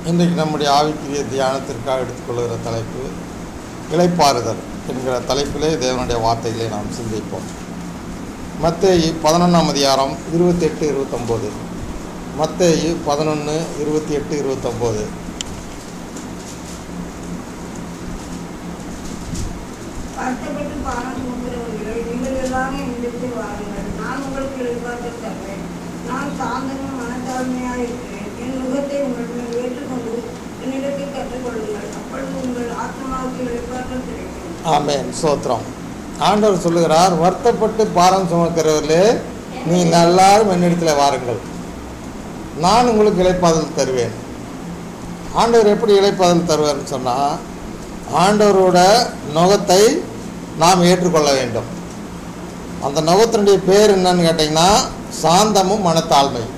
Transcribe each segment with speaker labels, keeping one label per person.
Speaker 1: இன்றைக்கு நம்முடைய ஆவிக்குரிய தியானத்திற்காக எடுத்துக்கொள்கிற தலைப்பு இளைப்பாறுதல் என்கிற தலைப்பிலே தேவனுடைய வார்த்தைகளை நாம் சிந்திப்போம் மத்தேயு பதினொன்றாம் அதிகாரம் இருபத்தெட்டு இருபத்தொம்போது மத்தேயு பதினொன்று இருபத்தி எட்டு இருபத்தொம்போது
Speaker 2: வருத்தப்பட்டு பாரம் சுமக்கிறவர்களே நீங்கள் எல்லாமே என்னிடத்தில் வாருங்கள் நான் உங்களுக்கு எதிர்பார்த்து தருவேன் நான் சாந்தமும் மனத்தாழ்மையாக இருக்கிறேன் என் முகத்தை உங்களிடம் ஏற்றுக்கொண்டு என்னிடத்தில் கற்றுக்கொள்ளுங்கள் அப்பொழுது உங்கள் ஆத்மாவுக்கு வெளிப்பாற்றல் கிடைக்கும்
Speaker 1: ஆமென் சோத்திரம் ஆண்டவர் சொல்லுகிறார் வருத்தப்பட்டு பாரம் சுமக்கிறவர்களே நீங்கள் எல்லாரும் என்னிடத்தில் வாருங்கள் நான் உங்களுக்கு இளைப்பாதல் தருவேன் ஆண்டவர் எப்படி இளைப்பாதல் தருவார்னு சொன்னால் ஆண்டவரோட நுகத்தை நாம் ஏற்றுக்கொள்ள வேண்டும் அந்த நுகத்தினுடைய பேர் என்னன்னு கேட்டிங்கன்னா சாந்தமும் மனத்தாழ்மையும்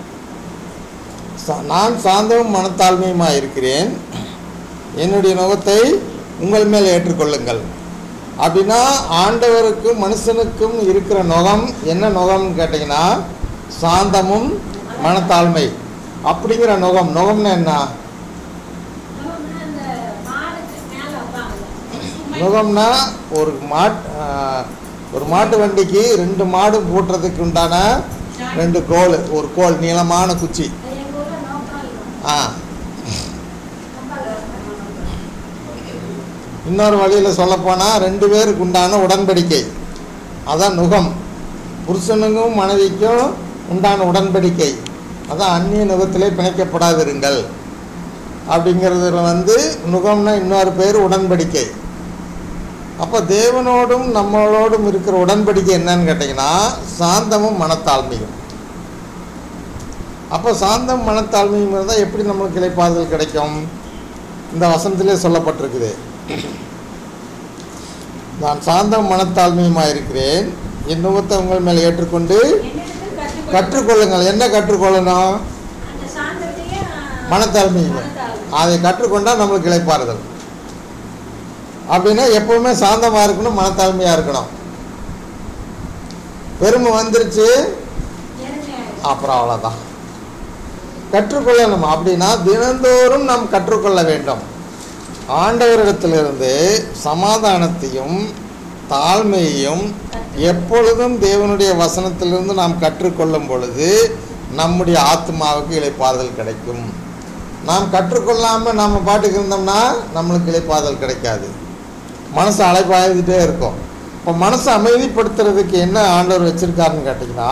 Speaker 1: சா- நான் சாந்தமும் மனத்தாழ்மையுமாக இருக்கிறேன் என்னுடைய நுகத்தை உங்கள் மேல் ஏற்றுக்கொள்ளுங்கள் அப்படின்னா ஆண்டவருக்கும் மனுஷனுக்கும் இருக்கிற நுகம் என்ன நுகம்னு கேட்டிங்கன்னா சாந்தமும் மனத்தாழ்மை அப்படிங்கிற நுகம் நுகம்னா என்ன நுகம்னா ஒரு மாட் ஆஹ், ஒரு மாட்டு வண்டிக்கு ரெண்டு மாடு பூட்டுறதுக்கு உண்டான ரெண்டு கோல் ஒரு கோல் நீளமான குச்சி ஆ இன்னொரு வழியில் சொல்லப்போனால் ரெண்டு பேருக்கு உண்டான உடன்படிக்கை அதான் நுகம் புருஷனுக்கும் மனைவிக்கும் உண்டான உடன்படிக்கை அதான் அந்நிய நுகத்திலே பிணைக்கப்படாதிருங்கள் அப்படிங்கிறதுல வந்து நுகம்னா இன்னொரு பேர் உடன்படிக்கை அப்போ தேவனோடும் நம்மளோடும் இருக்கிற உடன்படிக்கை என்னன்னு கேட்டிங்கன்னா சாந்தமும் மனத்தாழ்மையும் அப்போ சாந்தம் மனத்தாழ்மையும் இருந்தால் எப்படி நம்மளுக்கு இலைப்பாறுதல் கிடைக்கும் இந்த வசனத்திலே சொல்லப்பட்டிருக்குது நான் சாந்தம் மனத்தாழ்மையுமாக இருக்கிறேன் என் நுகத்தை உங்கள் மேல் ஏற்றுக்கொண்டு கற்றுக்கொள்ளுங்கள் என்ன கற்றுக்கொள்ளணும் மனத்தாழ்மையும் அதை கற்றுக்கொண்டால் நம்மளுக்கு இளைப்பாறுதல் அப்படின்னா எப்பவுமே சாந்தமாக இருக்கணும் மனத்தாழ்மையாக இருக்கணும் பெருமை வந்துருச்சு அப்புறம் அவ்வளோதான் கற்றுக்கொள்ளணும் அப்படின்னா தினந்தோறும் நாம் கற்றுக்கொள்ள வேண்டும் ஆண்டவரிடத்திலிருந்து சமாதானத்தையும் தாழ்மையையும் எப்பொழுதும் தேவனுடைய வசனத்திலிருந்து நாம் கற்றுக்கொள்ளும் பொழுது நம்முடைய ஆத்மாவுக்கு இளைப்பாறுதல் கிடைக்கும் நாம் கற்றுக்கொள்ளாமல் நாம் பாட்டுக்கு இருந்தோம்னா நம்மளுக்கு இளைப்பாறுதல் கிடைக்காது மனசு அலைப்பாய்ந்துட்டே இருக்கும் இப்போ மனசை அமைதிப்படுத்துறதுக்கு என்ன ஆண்டவர் வச்சிருக்காருன்னு கேட்டிங்கன்னா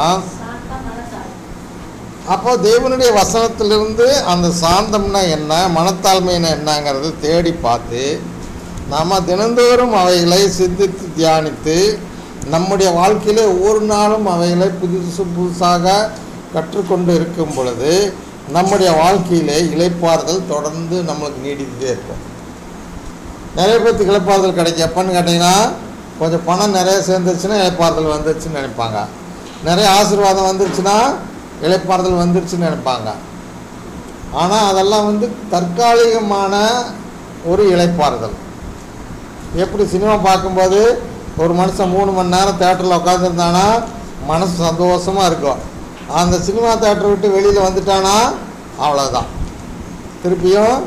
Speaker 1: அப்போ தேவனுடைய வசனத்திலிருந்து அந்த சாந்தம்னா என்ன மனத்தாழ்மைனா என்னங்கிறத தேடி பார்த்து நாம் தினந்தோறும் அவைகளை சிந்தித்து தியானித்து நம்முடைய வாழ்க்கையிலே ஒவ்வொரு நாளும் அவைகளை புதுசு புதுசாக கற்றுக்கொண்டு இருக்கும் பொழுது நம்முடைய வாழ்க்கையிலே இளைப்பாறுதல் தொடர்ந்து நம்மளுக்கு நீடித்துட்டே இருக்கும் நிறைய பேர்த்துக்கு இளைப்பாறுதல் கிடைக்கும் எப்போன்னு கேட்டிங்கன்னா கொஞ்சம் பணம் நிறைய சேர்ந்துருச்சுன்னா இளைப்பாறுதல் வந்துருச்சுன்னு நினைப்பாங்க நிறைய ஆசீர்வாதம் வந்துருச்சுன்னா இளைப்பாறுதல் வந்துருச்சுன்னு நினைப்பாங்க ஆனால் அதெல்லாம் வந்து தற்காலிகமான ஒரு இளைப்பாறுதல் எப்படி சினிமா பார்க்கும்போது ஒரு மனுஷன் மூணு மணி நேரம் தேட்டரில் உட்காந்துருந்தானா மனசு சந்தோஷமாக இருக்கும் அந்த சினிமா தேட்டரை விட்டு வெளியில் வந்துட்டானா அவ்வளோதான் திருப்பியும்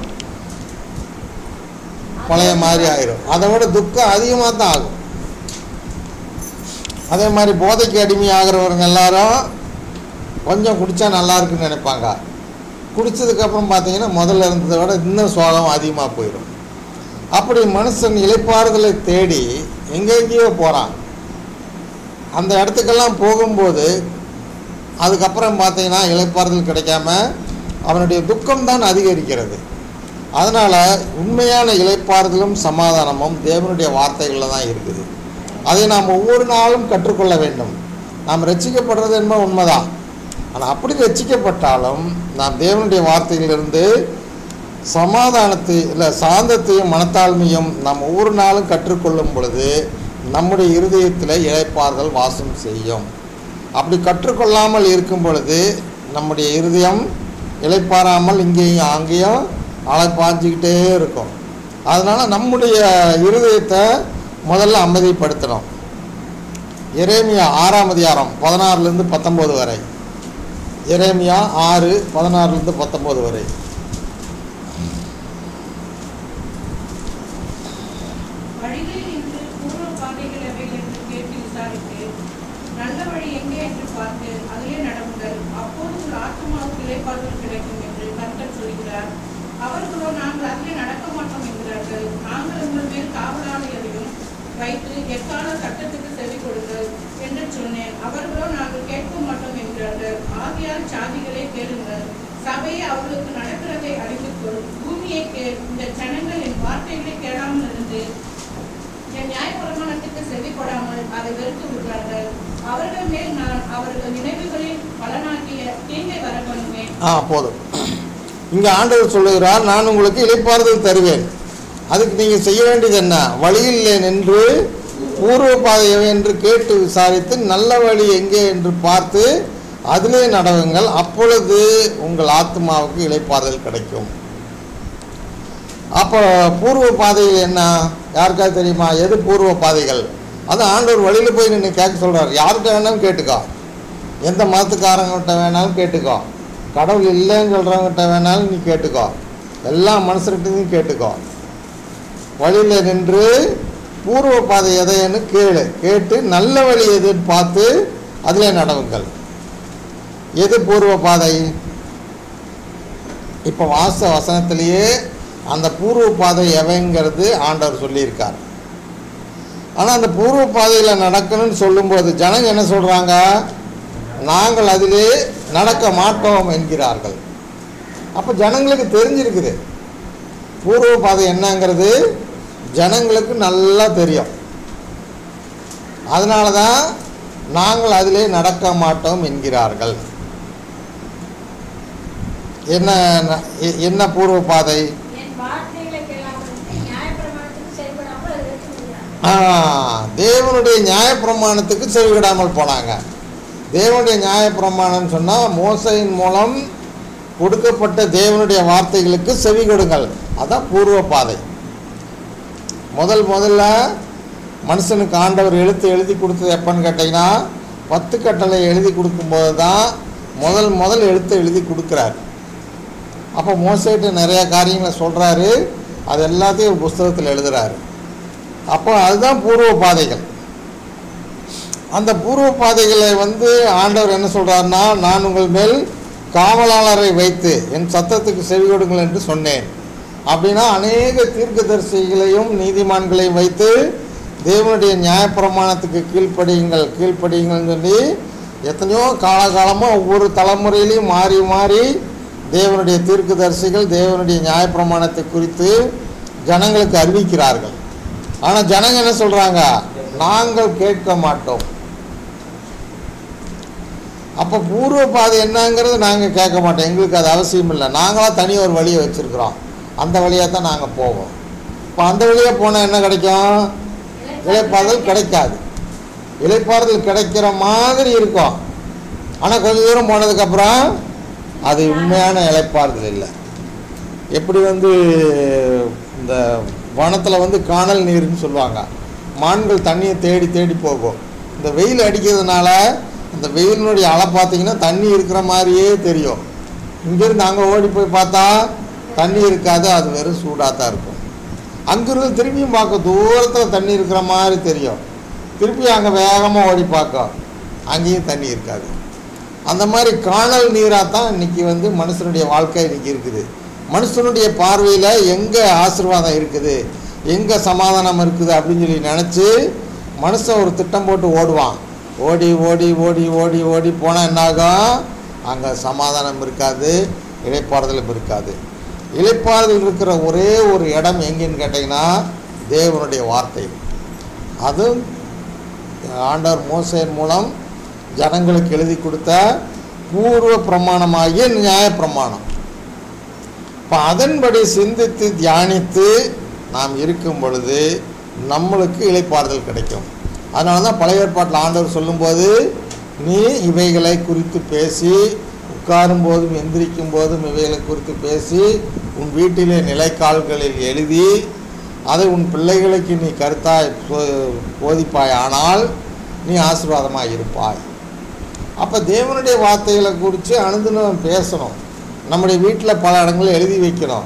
Speaker 1: பழைய மாதிரி ஆயிரும் அதை விட துக்கம் அதிகமாக தான் ஆகும் அதே மாதிரி போதைக்கு அடிமையாகிறவங்க எல்லாரும் கொஞ்சம் குடித்தா நல்லா இருக்குன்னு நினைப்பாங்க குடித்ததுக்கப்புறம் பார்த்தீங்கன்னா முதல்ல இருந்ததை விட இன்னும் சோகம் அதிகமாக போயிடும் அப்படி மனுஷன் இளைப்பாறுதலை தேடி எங்கெங்கேயோ போகிறான் அந்த இடத்துக்கெல்லாம் போகும்போது அதுக்கப்புறம் பார்த்தீங்கன்னா இளைப்பாறுதல் கிடைக்காம அவனுடைய துக்கம் தான் அதிகரிக்கிறது அதனால் உண்மையான இளைப்பாறுதலும் சமாதானமும் தேவனுடைய வார்த்தைகளில் தான் இருக்குது அதை நாம் ஒவ்வொரு நாளும் கற்றுக்கொள்ள வேண்டும் நாம் ரட்சிக்கப்படுறது என்பது உண்மைதான் ஆனால் அப்படி ரட்சிக்கப்பட்டாலும் நாம் தேவனுடைய வார்த்தையிலிருந்து சமாதானத்தை இல்லை சாந்தத்தையும் மனத்தாழ்மையும் நாம் ஒவ்வொரு நாளும் கற்றுக்கொள்ளும் பொழுது நம்முடைய இருதயத்தில் இளைப்பாறுதல் வாசம் செய்யும் அப்படி கற்றுக்கொள்ளாமல் இருக்கும் பொழுது நம்முடைய இருதயம் இளைப்பாறாமல் இங்கேயும் அங்கேயும் அலைப்பாஞ்சிக்கிட்டே இருக்கும் அதனால் நம்முடைய இருதயத்தை முதல்ல அமைதிப்படுத்தணும் எரேமியா ஆறாம் அதிகாரம் பதினாறுலேருந்து பத்தொம்போது வரை எரேமியா ஆறு பதினாறுலேருந்து பத்தொம்போது வரை
Speaker 3: வழிகளில் நின்று பூர்வ பாதைகள் எவைகள் என்று கேட்டு விசாரித்து நல்ல வழி எங்கே என்று பார்த்து அதிலே நடவுங்கள் அப்போது உங்கள் ஆத்மாவுக்கு இளைப்பாறுதல் கிடைக்கும் என்று கர்த்தர் சொல்கிறார் அவர்களோ நாங்கள் அதிலே நடக்க மாட்டோம் என்கிறார்கள் நாங்கள் உங்கள் மேல் காவலாளியதையும் வைத்து எக்கால சட்டத்துக்கு செவி கொடுங்கள் என்று சொன்னேன் அவர்களோ நாங்கள் கேட்க மாட்டோம் என்கிறார்கள் ஆகியால் சாதிகளே கேளுங்கள் சபையை அவர்களுக்கு நடக்கிறதை அறிந்து கொள் பூமியை கேள் இந்த ஜனங்கள் என் வார்த்தைகளை கேளாமல் இருந்து என் நியாயப்பிரமாணத்துக்கு செவி கொடாமல் அதை வெறுத்து விடுவார்கள் அவர்கள் மேல் நான் அவர்கள் நினைவுகளின் பலனாகிய தீங்கை வர பண்ணுவேன்
Speaker 1: ஆ போதும் இங்கே ஆண்டவர் சொல்லுகிறார் நான் உங்களுக்கு இளைப்பாறுதல் தருவேன் அதுக்கு நீங்கள் செய்ய வேண்டியது என்ன வழியில் நின்று பூர்வ பாதை எவை என்று கேட்டு விசாரித்து நல்ல வழி எங்கே என்று பார்த்து அதிலே நடவுங்கள் அப்பொழுது உங்கள் ஆத்மாவுக்கு இளைப்பாறுதல் கிடைக்கும் அப்போ பூர்வ பாதையில் என்ன யாருக்காவது தெரியுமா எது பூர்வ பாதைகள் அது ஆண்டவர் வழியில் போய் நின்று கேட்க சொல்கிறார் யார்கிட்ட வேணாலும் கேட்டுக்கோ எந்த மதத்துக்காரங்கிட்ட வேணாலும் கேட்டுக்கோ கடவுள் இல்லைன்னு சொல்கிறவங்கிட்ட வேணாலும் நீ கேட்டுக்கோ எல்லா மனுஷர்கிட்டையும் கேட்டுக்கோ வழியில் நின்று பூர்வ பாதை எதைன்னு கேளு கேட்டு நல்ல வழி எதுன்னு பார்த்து அதிலே நடவுங்கள் எது பூர்வ பாதை இப்போ வாச வசனத்திலேயே அந்த பூர்வ பாதை எவைங்கிறது ஆண்டவர் சொல்லியிருக்கார் ஆனால் அந்த பூர்வ பாதையில் நடக்கணும்னு சொல்லும்போது ஜனங்க என்ன சொல்கிறாங்க நாங்கள் அதிலே நடக்க மாட்டோம் என்கிறார்கள் அப்போ ஜனங்களுக்கு தெரிஞ்சிருக்குது பூர்வ பாதை என்னங்கிறது ஜனங்களுக்கு நல்லா தெரியும் அதனால தான் நாங்கள் அதிலே நடக்க மாட்டோம் என்கிறார்கள் என்ன எ- என்ன பூர்வ பாதை
Speaker 4: என் வார்த்தைகளை கேளாமல் நியாயப்பிரமாணத்துக்கு செயல்படாமல் அதை வெறுத்து விடுகிறார்
Speaker 1: ஆ, தேவனுடைய நியாயப்பிரமாணத்துக்கு செவிவிடாமல் போனாங்க தேவனுடைய நியாயப்பிரமாணம்னு சொன்னால் மோசையின் மூலம் கொடுக்கப்பட்ட தேவனுடைய வார்த்தைகளுக்கு செவி கொடுங்கள் அதான் பூர்வ பாதை முதல் முதல்ல மனுஷனுக்கு ஆண்டவர் எழுத்து எழுதி கொடுத்தது எப்போன்னு கேட்டிங்கன்னா பத்து கட்டளை எழுதி கொடுக்கும்போது தான் முதல் முதல் எழுத்து எழுதி கொடுக்குறாரு அப்போ மோசைட்டு நிறைய காரியங்களை சொல்கிறாரு அது எல்லாத்தையும் ஒரு புஸ்தகத்தில் எழுதுறாரு அப்போ அதுதான் பூர்வ பாதைகள் அந்த பூர்வ பாதைகளை வந்து ஆண்டவர் என்ன சொல்றாருன்னா நான் உங்கள் மேல் காவலாளரை வைத்து என் சத்தத்துக்கு செவி கொடுங்கள் என்று சொன்னேன் அப்படின்னா அநேக தீர்க்கதரிசிகளையும் நீதிமான்களையும் வைத்து தேவனுடைய நியாயப்பிரமாணத்துக்கு கீழ்ப்படியுங்கள் கீழ்ப்படியுங்கள்னு சொல்லி எத்தனையோ காலகாலமாக ஒவ்வொரு தலைமுறையிலையும் மாறி மாறி தேவனுடைய தீர்க்கதரிசிகள் தேவனுடைய நியாயப்பிரமாணத்தை குறித்து ஜனங்களுக்கு அறிவிக்கிறார்கள் ஆனால் ஜனங்க என்ன சொல்கிறாங்க நாங்கள் கேட்க மாட்டோம் அப்போ பூர்வ பாதை என்னங்கிறது நாங்கள் கேட்க மாட்டோம் எங்களுக்கு அது அவசியம் இல்லை நாங்களாம் தனி ஒரு வழியை வச்சுருக்குறோம் அந்த வழியாக தான் நாங்கள் போவோம் இப்போ அந்த வழியாக போனால் என்ன கிடைக்கும் இலைப்பாறுதல் கிடைக்காது இலைப்பாறுதல் கிடைக்கிற மாதிரி இருக்கும் ஆனால் கொஞ்ச தூரம் போனதுக்கப்புறம் அது உண்மையான இலைப்பாறுதல் இல்லை எப்படி வந்து இந்த வனத்தில் வந்து காணல் நீர்னு சொல்லுவாங்க மான்கள் தண்ணியை தேடி தேடி போகும் இந்த வெயில் அடிக்கிறதுனால அந்த வெயிலினுடைய அலை பார்த்தீங்கன்னா தண்ணி இருக்கிற மாதிரியே தெரியும் இங்கேருந்து அங்கே ஓடி போய் பார்த்தா தண்ணி இருக்காது அது வெறும் சூடாக தான் இருக்கும் அங்கிருந்து திரும்பியும் பார்க்க தூரத்தில் தண்ணி இருக்கிற மாதிரி தெரியும் திருப்பி அங்கே வேகமாக ஓடி பார்க்கும் அங்கேயும் தண்ணி இருக்காது அந்த மாதிரி காணல் நீராக தான் இன்னைக்கு வந்து மனுஷனுடைய வாழ்க்கை இன்னைக்கு இருக்குது மனுஷனுடைய பார்வையில் எங்கே ஆசீர்வாதம் இருக்குது எங்கே சமாதானம் இருக்குது அப்படின்னு சொல்லி நினச்சி மனுஷன் ஒரு திட்டம் போட்டு ஓடுவான் ஓடி ஓடி ஓடி ஓடி ஓடி போனால் என்னாகும் அங்கே சமாதானம் இருக்காது இளைப்பாறுதலும் இருக்காது இளைப்பாறுதல் இருக்கிற ஒரே ஒரு இடம் எங்கேன்னு கேட்டிங்கன்னா தேவனுடைய வார்த்தை அதுவும் ஆண்டவர் மோசையின் மூலம் ஜனங்களுக்கு எழுதி கொடுத்த பூர்வ பிரமாணமாகிய நியாயப்பிரமாணம் இப்போ அதன்படி சிந்தித்து தியானித்து நாம் இருக்கும் பொழுது நம்மளுக்கு இளைப்பாறுதல் கிடைக்கும் அதனால தான் பழைய ஏற்பாட்டில் ஆண்டவர் சொல்லும்போது நீ இவைகளை குறித்து பேசி உட்காரும் போதும் எந்திரிக்கும் போதும் இவைகளை குறித்து பேசி உன் வீட்டிலே நிலைக்கால்களில் எழுதி அதை உன் பிள்ளைகளுக்கு நீ கருத்தாய் போ- போதிப்பாய் ஆனால் நீ ஆசீர்வாதமாக இருப்பாய் அப்போ தேவனுடைய வார்த்தைகளை குறித்து அனுதினம் பேசணும் நம்முடைய வீட்டில் பல இடங்களில் எழுதி வைக்கணும்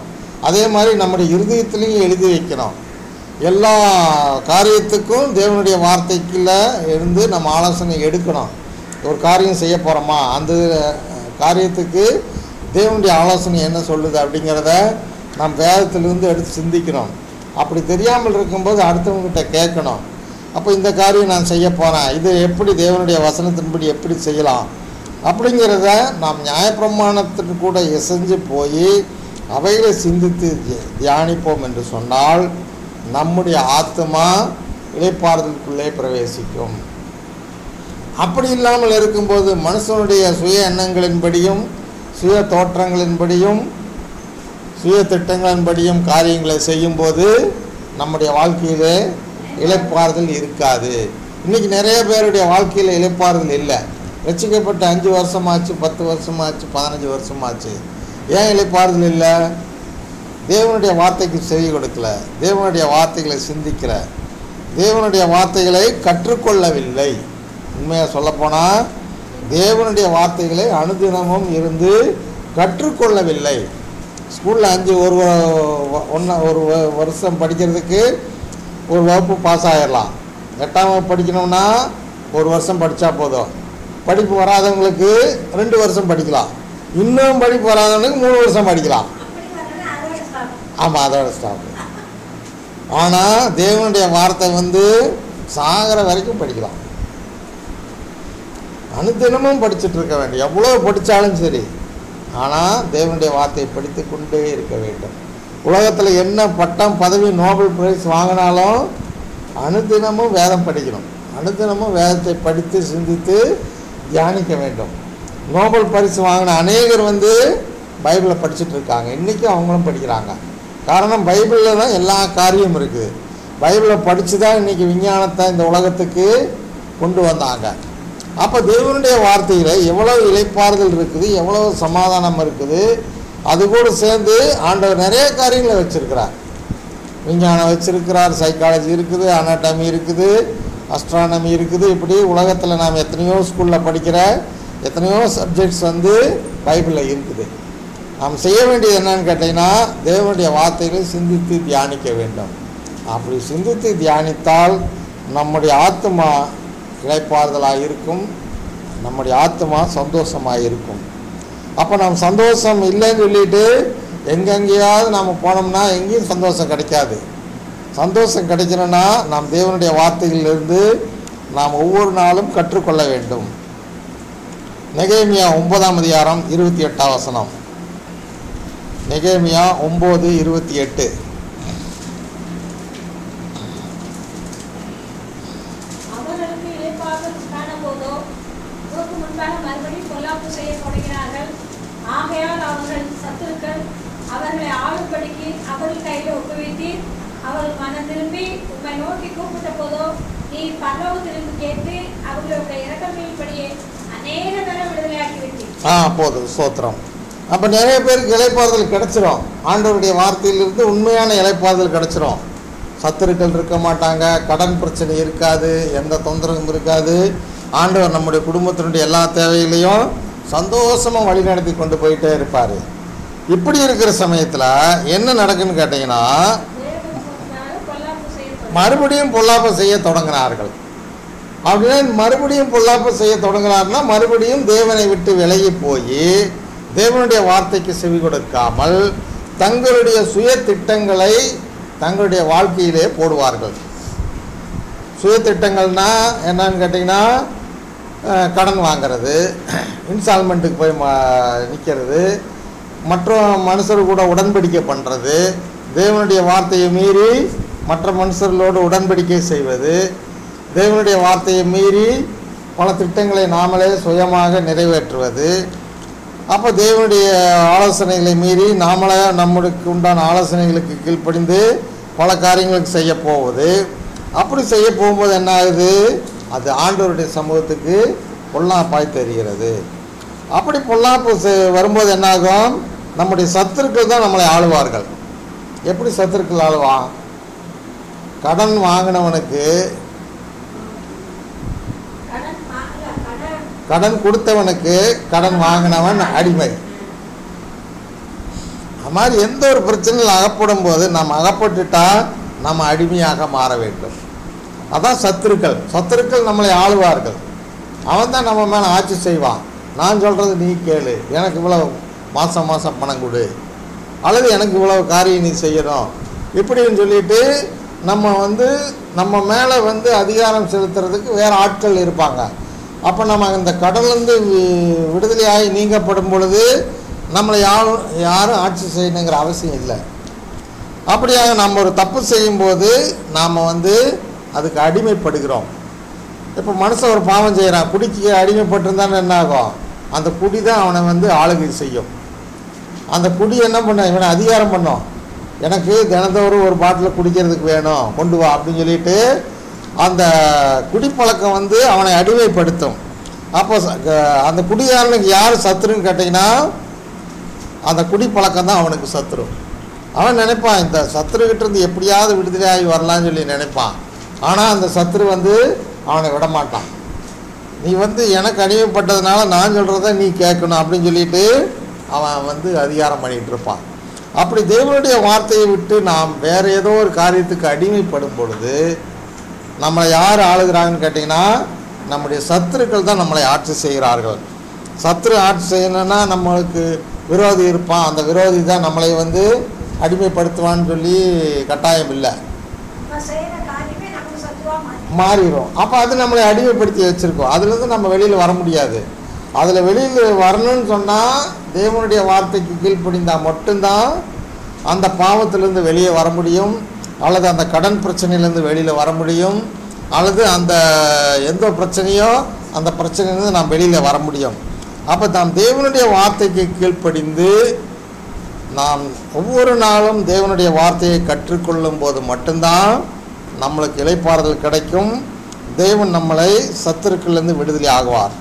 Speaker 1: அதே மாதிரி நம்முடைய இருதயத்திலையும் எழுதி வைக்கணும் எல்லா காரியத்துக்கும் தேவனுடைய வார்த்தைக்குள்ள இருந்து நம்ம ஆலோசனை எடுக்கணும் ஒரு காரியம் செய்ய போகிறோமா அந்த அஹ், காரியத்துக்கு தேவனுடைய ஆலோசனை என்ன சொல்லுது அப்படிங்கிறத நாம் வேதத்திலிருந்து எடுத்து சிந்திக்கணும் அப்படி தெரியாமல் இருக்கும்போது அடுத்தவங்ககிட்ட கேட்கணும் அப்போ இந்த காரியம் நான் செய்ய போகிறேன் இது எப்படி தேவனுடைய வசனத்தின்படி எப்படி செய்யலாம் அப்படிங்கிறத நாம் நியாயப்பிரமாணத்துக்கு கூட இசைஞ்சு போய் அவைகளை சிந்தித்து தி- தியானிப்போம் என்று சொன்னால் நம்முடைய ஆத்மா இளைப்பாறுதலுக்குள்ளே பிரவேசிக்கும் அப்படி இல்லாமல் இருக்கும்போது மனுஷனுடைய சுய எண்ணங்களின்படியும் சுய தோற்றங்களின்படியும் சுய திட்டங்களின்படியும் காரியங்களை செய்யும்போது நம்முடைய வாழ்க்கையிலே இளைப்பாறுதல் இருக்காது இன்றைக்கி நிறைய பேருடைய வாழ்க்கையில் இளைப்பாறுதல் இல்லை ரசிக்கப்பட்டு அஞ்சு வருஷமாச்சு பத்து வருஷமாச்சு பதினஞ்சு வருஷமாச்சு ஏன் இளைப்பாறுதல் இல்லை தேவனுடைய வார்த்தைக்கு செவி கொடுக்கல தேவனுடைய வார்த்தைகளை சிந்திக்கல தேவனுடைய வார்த்தைகளை கற்றுக்கொள்ளவில்லை உண்மையாக சொல்லப்போனால் தேவனுடைய வார்த்தைகளை அனுதினமும் இருந்து கற்றுக்கொள்ளவில்லை ஸ்கூலில் அஞ்சு ஒரு ஒன்றா ஒரு வ- வருஷம் படிக்கிறதுக்கு ஒரு வகுப்பு பாஸ் ஆகிடலாம் எட்டாம் வகுப்பு படிக்கணும்னா ஒரு வருஷம் படித்தா போதும் படிப்பு வராதவங்களுக்கு ரெண்டு வருஷம் படிக்கலாம் இன்னும் படிப்பு வராதவனுக்கு மூணு வருஷம் படிக்கலாம்
Speaker 4: அப்படி வரணும்னா அதோட stop.
Speaker 1: ஆமாம் அதோட ஸ்டாப் ஆனால் தேவனுடைய வார்த்தை வந்து சாகிற வரைக்கும் படிக்கலாம் அனுதினமும் படிச்சுட்டு இருக்க வேண்டும் எவ்வளோ படித்தாலும் சரி ஆனால் தேவனுடைய வார்த்தையை படித்து கொண்டே இருக்க வேண்டும் உலகத்தில் என்ன பட்டம் பதவி நோபல் பிரைஸ் வாங்கினாலும் அனுதினமும் வேதம் படிக்கணும் அனுதினமும் வேதத்தை படித்து சிந்தித்து தியானிக்க வேண்டும் நோபல் பரிசு வாங்கின அநேகர் வந்து பைபிளை படிச்சுட்டு இருக்காங்க இன்றைக்கும் அவங்களும் படிக்கிறாங்க காரணம் பைபிளில் தான் எல்லா காரியமும் இருக்குது பைபிளை படித்து தான் இன்றைக்கி விஞ்ஞானத்தை இந்த உலகத்துக்கு கொண்டு வந்தாங்க அப்போ தேவனுடைய வார்த்தையில் எவ்வளோ இளைப்பாறுதல் இருக்குது எவ்வளோ சமாதானம் இருக்குது அது கூட சேர்ந்து ஆண்டவர் நிறைய காரியங்களை வச்சுருக்கிறார் விஞ்ஞானம் வச்சிருக்கிறார் சைக்காலஜி இருக்குது அனாட்டமி இருக்குது அஸ்ட்ரானமி இருக்குது இப்படி உலகத்தில் நாம் எத்தனையோ ஸ்கூலில் படிக்கிற எத்தனையோ சப்ஜெக்ட்ஸ் வந்து பைபிளில் இருக்குது நாம் செய்ய வேண்டியது என்னன்னு கேட்டிங்கன்னா தேவனுடைய வார்த்தைகளை சிந்தித்து தியானிக்க வேண்டும் அப்படி சிந்தித்து தியானித்தால் நம்முடைய ஆத்மா இளைப்பாறுதலாக இருக்கும் நம்முடைய ஆத்மா சந்தோஷமாக இருக்கும் அப்போ நம்ம சந்தோஷம் இல்லைன்னு சொல்லிட்டு எங்கெங்கேயாவது நாம் போனோம்னா எங்கேயும் சந்தோஷம் கிடைக்காது சந்தோஷம் கிடைக்கணும்னா நாம் தேவனுடைய வார்த்தைகளிலிருந்து நாம் ஒவ்வொரு நாளும் கற்றுக்கொள்ள வேண்டும் நெகேமியா ஒன்பதாம் அதிகாரம் இருபத்தி எட்டாம் வசனம் நெகேமியா ஒம்பது இருபத்தி எட்டு
Speaker 4: அவர்களுக்கு இளைப்பாறுதல் காணப்போதோ உனக்கு முன்பாக மறுபடியும் பொல்லாப்பு செய்ய தொடங்கினார்கள் ஆகையால் அவர்கள் சத்துருக்கள் அவர்களை ஆளும்படிக்கு அவர்கள் கையில் ஒப்புவித்தீர் அவர்கள் மனம் திரும்பி உம்மை நோக்கி கூப்பிட்ட போதோ நீ பரலோகத்திலிருந்து கேட்டு அவர்களுடைய இறக்கங்களின்படியே அநேக தரம் விடுதலையாக்கி விட்டீர்
Speaker 1: ஆ போதும் ஸ்தோத்திரம் அப்போ நிறைய பேருக்கு இலைப்பாறுதல் கிடைச்சிரும் ஆண்டவருடைய வார்த்தையிலிருந்து உண்மையான இலைப்பாறுதல் கிடைச்சிரும் சத்துருக்கள் இருக்க மாட்டாங்க கடன் பிரச்சனை இருக்காது எந்த தொந்தரவும் இருக்காது ஆண்டவர் நம்முடைய குடும்பத்தினுடைய எல்லா தேவைகளையும் சந்தோஷமாக வழிநடத்தி கொண்டு போயிட்டே இருப்பார் இப்படி இருக்கிற சமயத்தில் என்ன நடக்குன்னு கேட்டிங்கன்னா
Speaker 4: தேவனுக்கு முன்பாக பொல்லாப்பு செய்ய தொடங்கினார்கள்.
Speaker 1: மறுபடியும் பொல்லாப்பு செய்ய தொடங்கினார்கள் அப்படின்னா மறுபடியும் பொல்லாப்பு செய்ய தொடங்கினார்னா மறுபடியும் தேவனை விட்டு விலகி போய் தேவனுடைய வார்த்தைக்கு செவி கொடுக்காமல் தங்களுடைய சுய திட்டங்களை தங்களுடைய வாழ்க்கையிலே போடுவார்கள் சுய திட்டங்கள்னா என்னன்னு கேட்டிங்கன்னா அஹ், கடன் வாங்குறது இன்ஸ்டால்மெண்ட்டுக்கு போய் ம நிற்கிறது மற்ற மனுஷர் கூட உடன்படிக்கை பண்ணுறது தேவனுடைய வார்த்தையை மீறி மற்ற மனுஷர்களோடு உடன்படிக்கை செய்வது தேவனுடைய வார்த்தையை மீறி பல திட்டங்களை நாமளே சுயமாக நிறைவேற்றுவது அப்போ தேவனுடைய ஆலோசனைகளை மீறி நாமளே நம்மளுக்கு உண்டான ஆலோசனைகளுக்கு கீழ்ப்படிந்து பல காரியங்களுக்கு செய்ய போவது அப்படி செய்ய போகும்போது என்ன ஆகுது அது ஆண்டவருடைய சமூகத்துக்கு பொல்லாப்பாய் தெரிகிறது அப்படி பொல்லாப்பு செ- வரும்போது என்னாகும் நம்முடைய சத்துருக்கள் தான் நம்மளை ஆளுவார்கள் எப்படி சத்துருக்கள் ஆளுவான் கடன் வாங்கினவனுக்கு
Speaker 4: கடன் வாங்கல, கடன்
Speaker 1: கடன் கொடுத்தவனுக்கு கடன் வாங்கினவன் அடிமை அது மாதிரி எந்த ஒரு பிரச்சனையில் அகப்படும் போது நம்ம அகப்பட்டுட்டா நம்ம அடிமையாக மாற வேண்டும் அதான் சத்துருக்கள் சத்துருக்கள் நம்மளை ஆளுவார்கள் அவன் தான் நம்ம மேலே ஆட்சி செய்வான் நான் சொல்கிறது நீ கேளு எனக்கு இவ்வளவு மாதம் மாதம் பணம் கொடு அல்லது எனக்கு இவ்வளவு காரியம் நீ செய்யணும் இப்படின்னு சொல்லிட்டு நம்ம வந்து நம்ம மேலே வந்து அதிகாரம் செலுத்துறதுக்கு வேறு ஆட்கள் இருப்பாங்க அப்போ நம்ம இந்த கடல்லேருந்து வி- விடுதலையாகி நீங்கப்படும் பொழுது நம்மளை யாரும் யாரும் ஆட்சி செய்யணுங்கிற அவசியம் இல்லை அப்படியாக நம்ம ஒரு தப்பு செய்யும்போது நாம் வந்து அதுக்கு அடிமைப்படுகிறோம் இப்போ மனுஷன் ஒரு பாவம் செய்கிறான் குடிக்கு அடிமைப்பட்டிருந்தான்னு என்ன ஆகும் அந்த குடி தான் அவனை வந்து ஆளுகை செய்யும் அந்த குடி என்ன பண்ண இவனை அதிகாரம் பண்ணும் எனக்கு தினந்தோறும் ஒரு பாட்டில் குடிக்கிறதுக்கு வேணும் கொண்டு வா அப்படின்னு சொல்லிட்டு அந்த குடிப்பழக்கம் வந்து அவனை அடிமைப்படுத்தும் அப்போ ச- க- அந்த குடிகாரனுக்கு யார் சத்துருன்னு கேட்டிங்கன்னா அந்த குடிப்பழக்கம் தான் அவனுக்கு சத்துரு அவன் நினைப்பான் இந்த சத்துருக்கிட்ட இருந்து எப்படியாவது விடுதலையாகி வரலாம்னு சொல்லி நினைப்பான் ஆனால் அந்த சத்துரு வந்து அவனை விடமாட்டான் நீ வந்து எனக்கு அடிமைப்பட்டதுனால நான் சொல்கிறத நீ கேட்கணும் அப்படின்னு சொல்லிட்டு அவன் வந்து அதிகாரம் பண்ணிகிட்டு இருப்பான் அப்படி தேவனுடைய வார்த்தையை விட்டு நாம் வேற ஏதோ ஒரு காரியத்துக்கு அடிமைப்படும் பொழுது நம்மளை யார் ஆளுகிறாங்கன்னு கேட்டிங்கன்னா நம்முடைய சத்துருக்கள் தான் நம்மளை ஆட்சி செய்கிறார்கள் சத்துரு ஆட்சி செய்யணும்னா நம்மளுக்கு விரோதி இருப்பான் அந்த விரோதி தான் நம்மளை வந்து அடிமைப்படுத்துவான்னு சொல்லி கட்டாயம் இல்லை
Speaker 4: நம்ம செய்யற காரியமே நமக்கு சத்துவா மாறி
Speaker 1: மாறிடும் அப்போ அது நம்மளை அடிமைப்படுத்தி வச்சுருக்கோம் அதுலேருந்து நம்ம வெளியில் வர முடியாது அதில் வெளியில் வரணும்னு சொன்னால் தேவனுடைய வார்த்தைக்கு கீழ்ப்படிந்தால் மட்டும்தான் அந்த பாவத்திலேருந்து வெளியே வர முடியும் அல்லது அந்த கடன் பிரச்சனையிலேருந்து வெளியில் வர முடியும் அல்லது அந்த எந்த பிரச்சனையோ அந்த பிரச்சனையிலேருந்து நாம் வெளியில் வர முடியும் அப்போ நாம் தேவனுடைய வார்த்தைக்கு கீழ்ப்படிந்து நாம் ஒவ்வொரு நாளும் தேவனுடைய வார்த்தையை கற்றுக்கொள்ளும் போது மட்டும்தான் நம்மளுக்கு இளைப்பாறுதல் கிடைக்கும் தேவன் நம்மளை சத்துருக்களிலிருந்து விடுதலை ஆகுவார்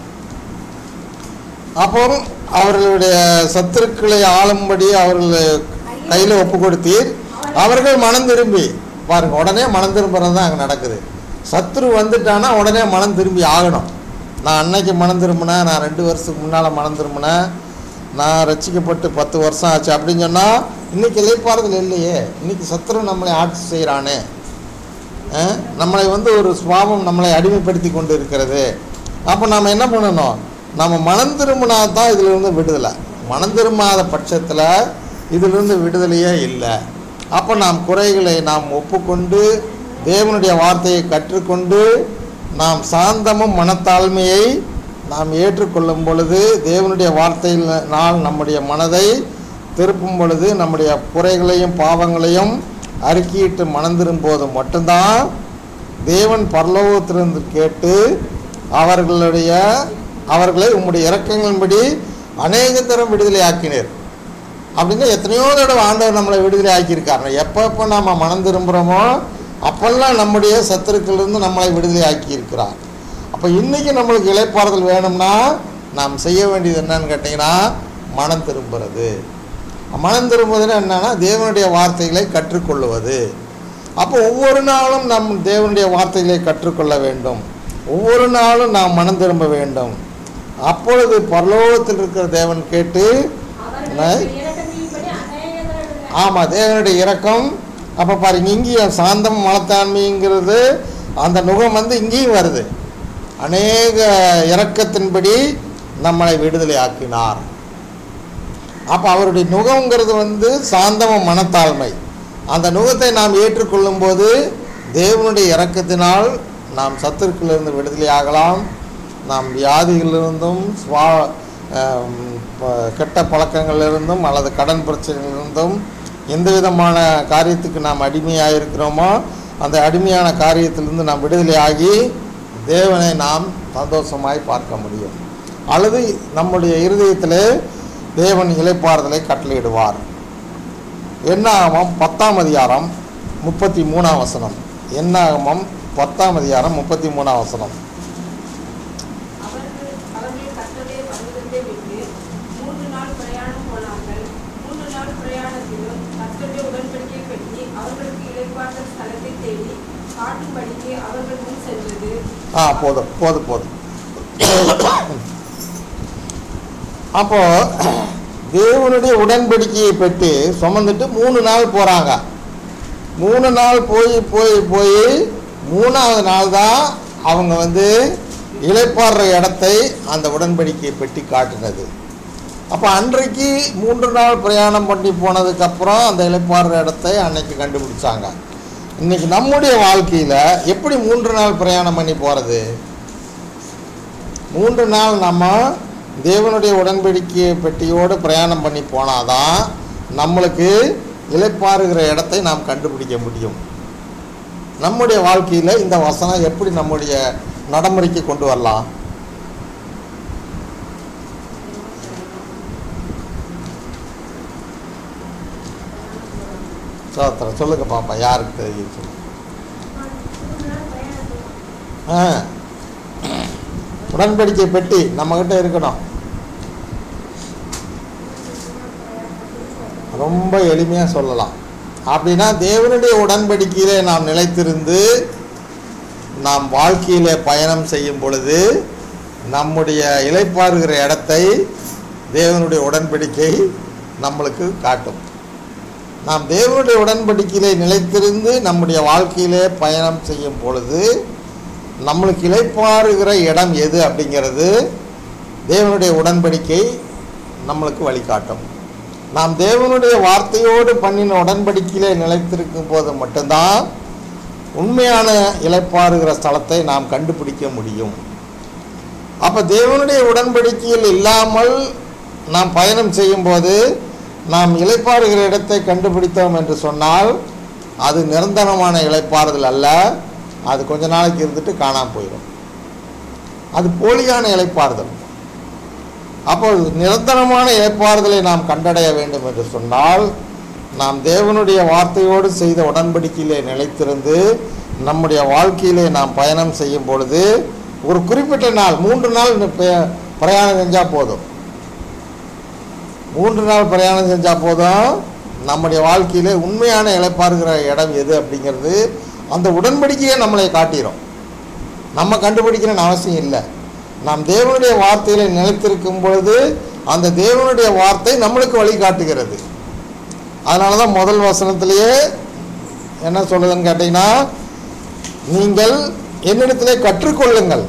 Speaker 1: அப்போ அவர்களுடைய சத்துருக்களை ஆளும்படி அவர்கள் கையில் ஒப்பு கொடுத்தீர் அவர்கள் மனம் திரும்பி பாருங்க உடனே மனம் திரும்புறது தான் அங்கே நடக்குது சத்துரு வந்துட்டானா உடனே மனம் திரும்பி ஆகணும் நான் அன்னைக்கு மனம் திரும்பினேன் நான் ரெண்டு வருஷத்துக்கு முன்னால் மனம் திரும்பினேன் நான் ரட்சிக்கப்பட்டு பத்து வருஷம் ஆச்சு அப்படின்னு சொன்னால் இன்னைக்கு இலைப்பாறுதல் இல்லையே இன்னைக்கு சத்துரு நம்மளை ஆட்சி செய்கிறானே அஹ், நம்மளை வந்து ஒரு சுவாபம் நம்மளை அடிமைப்படுத்தி கொண்டு இருக்கிறது அப்போ நாம் என்ன பண்ணணும் நம்ம மனம் திரும்பினா தான் இதிலிருந்து விடுதலை மனம் திரும்பாத பட்சத்தில் இதிலிருந்து விடுதலையே இல்லை அப்போ நாம் குறைகளை நாம் ஒப்புக்கொண்டு தேவனுடைய வார்த்தையை கற்றுக்கொண்டு நாம் சாந்தமும் மனத்தாழ்மையை நாம் ஏற்றுக்கொள்ளும் பொழுது தேவனுடைய வார்த்தையினால் நம்முடைய மனதை திருப்பும் பொழுது நம்முடைய குறைகளையும் பாவங்களையும் அறிக்கையிட்டு மனம் திரும்போது மட்டும்தான் தேவன் பரலோகத்திலிருந்து கேட்டு அவர்களுடைய அவர்களை உம்முடைய இறக்கங்களின்படி அநேக தரம் விடுதலை ஆக்கினீர் அப்படின்னா எத்தனையோ தடவை ஆண்டவர் நம்மளை விடுதலை ஆக்கியிருக்காரு எப்போ எப்போ நாம் மனம் திரும்புகிறோமோ அப்பெல்லாம் நம்முடைய சத்துருக்களிலிருந்து நம்மளை விடுதலை ஆக்கியிருக்கிறார் அப்போ இன்றைக்கி நம்மளுக்கு இளைப்பாறுதல் வேணும்னா நாம் செய்ய வேண்டியது என்னன்னு கேட்டிங்கன்னா மனம் திரும்புறது மனம் திரும்புவதுன்னா என்னன்னா தேவனுடைய வார்த்தைகளை கற்றுக்கொள்வது அப்போ ஒவ்வொரு நாளும் நம் தேவனுடைய வார்த்தைகளை கற்றுக்கொள்ள வேண்டும் ஒவ்வொரு நாளும் நாம் மனம் திரும்ப வேண்டும் அப்பொழுது பரலோகத்தில் இருக்கிற தேவன் கேட்டு
Speaker 4: அவர்களுடைய இறக்கத்தின்படி அநேக தடவை
Speaker 1: ஆமாம் தேவனுடைய இரக்கம் அப்போ பாருங்க இங்கேயும் சாந்தம் மனத்தாண்மைங்கிறது அந்த நுகம் வந்து இங்கேயும் வருது அநேக இரக்கத்தின்படி நம்மளை விடுதலை ஆக்கினார் அப்போ அவருடைய நுகங்கிறது வந்து சாந்தமும் மனத்தாழ்மை அந்த நுகத்தை நாம் ஏற்றுக்கொள்ளும் போது தேவனுடைய இரக்கத்தினால் நாம் சத்துருக்களிலிருந்து விடுதலை ஆகலாம் நாம் வியாதிகளிலிருந்தும் சுவா ஆம், ப- கெட்ட பழக்கங்களிலிருந்தும் அல்லது கடன் பிரச்சனைகளிலிருந்தும் எந்த விதமான காரியத்துக்கு நாம் அடிமையாக இருக்கிறோமோ அந்த அடிமையான காரியத்திலிருந்து நாம் விடுதலை ஆகி தேவனை நாம் சந்தோஷமாய் பார்க்க முடியும் அல்லது நம்முடைய இருதயத்திலே தேவன் இளைப்பாறுதலை கட்டளையிடுவார் என்னாகமம் பத்தாம் அதிகாரம் முப்பத்தி மூணாம் வசனம் என்னாகமம் பத்தாம் அதிகாரம் முப்பத்தி மூணாம் வசனம்
Speaker 3: அவர்கள் அவர்கள் கர்த்தருடைய பர்வதத்தை விட்டு மூன்று நாள் பிரயாணம் போனார்கள் மூன்று நாள் பிரயாணத்திலும் கர்த்தருடைய உடன்படிக்கை பற்றி அவர்களுக்கு இளைப்பார்ந்த ஸ்தலத்தை தேடி காட்டும்படிக்கு அவர்கள் முன் சென்றது
Speaker 1: ஆ போதும் போதும் போதும் அப்போ தேவனுடைய உடன்படிக்கையை பெற்று சுமந்துட்டு மூணு நாள் போகிறாங்க மூணு நாள் போய் போய் போய் மூணாவது நாள் தான் அவங்க வந்து இளைப்பாடுற இடத்தை அந்த உடன்படிக்கையை பெட்டி காட்டினது அப்போ அன்றைக்கு மூன்று நாள் பிரயாணம் பண்ணி போனதுக்கப்புறம் அந்த இளைப்பாடுற இடத்தை அன்னைக்கு கண்டுபிடிச்சாங்க இன்னைக்கு நம்முடைய வாழ்க்கையில் எப்படி மூன்று நாள் பிரயாணம் பண்ணி போகிறது மூன்று நாள் நம்ம தேவனுடைய உடன்படிக்கை பெட்டியோடு பிரயாணம் பண்ணி போனாதான் நம்மளுக்கு இளைப்பாறுகிற இடத்தை நாம் கண்டுபிடிக்க முடியும் நம்முடைய வாழ்க்கையில் இந்த வசனம் எப்படி நம்முடைய நடைமுறைக்கு கொண்டு வரலாம் சோத்திரம் சொல்லுங்க பாப்பா யாருக்கு தெரியும் சொல்லுங்க ஆ உடன்படிக்கை பெட்டி நம்மக்கிட்ட இருக்கணும் ரொம்ப எளிமையாக சொல்லலாம் அப்படின்னா தேவனுடைய உடன்படிக்கையிலே நாம் நிலைத்திருந்து நாம் வாழ்க்கையிலே பயணம் செய்யும் பொழுது நம்முடைய இளைப்பாறுகிற இடத்தை தேவனுடைய உடன்படிக்கை நம்மளுக்கு காட்டும் நாம் தேவனுடைய உடன்படிக்கையிலே நிலைத்திருந்து நம்முடைய வாழ்க்கையிலே பயணம் செய்யும் பொழுது நம்மளுக்கு இளைப்பாறுகிற இடம் எது அப்படிங்கிறது தேவனுடைய உடன்படிக்கை நம்மளுக்கு வழிகாட்டும் நாம் தேவனுடைய வார்த்தையோடு பண்ணின உடன்படிக்கையிலே நிலைத்திருக்கும் போது மட்டும்தான் உண்மையான இளைப்பாறுகிற ஸ்தலத்தை நாம் கண்டுபிடிக்க முடியும் அப்போ தேவனுடைய உடன்படிக்கையில் இல்லாமல் நாம் பயணம் செய்யும்போது நாம் இளைப்பாறுகிற இடத்தை கண்டுபிடித்தோம் என்று சொன்னால் அது நிரந்தரமான இளைப்பாறுதல் அல்ல அது கொஞ்ச நாளைக்கு இருந்துட்டு காணாமல் போயிடும் அது போலியான இளைப்பாறுதல் அப்போ நிரந்தரமான இளைப்பாறுதலை நாம் கண்டடைய வேண்டும் என்று சொன்னால் நாம் தேவனுடைய வார்த்தையோடு செய்த உடன்படிக்கையிலே நிலைத்திருந்து நம்முடைய வாழ்க்கையிலே நாம் பயணம் செய்யும் பொழுது ஒரு குறிப்பிட்ட நாள் மூன்று நாள் ப- பிரயாணம் செஞ்சால் போதும் மூன்று நாள் பிரயாணம் செஞ்சால் போதும் நம்முடைய வாழ்க்கையிலே உண்மையான இளைப்பாறுகிற இடம் எது அப்படிங்கிறது அந்த உடன்படிக்கையே நம்மளை காட்டிடும் நம்ம கண்டுபிடிக்கணும்னு அவசியம் இல்லை நாம் தேவனுடைய வார்த்தையில நிலைத்திருக்கும் பொழுது அந்த தேவனுடைய வார்த்தை நம்மளுக்கு வழிகாட்டுகிறது அதனால தான் முதல் வசனத்திலேயே என்ன சொல்லுதுன்னு கேட்டிங்கன்னா நீங்கள் என்னிடத்திலே கற்றுக்கொள்ளுங்கள்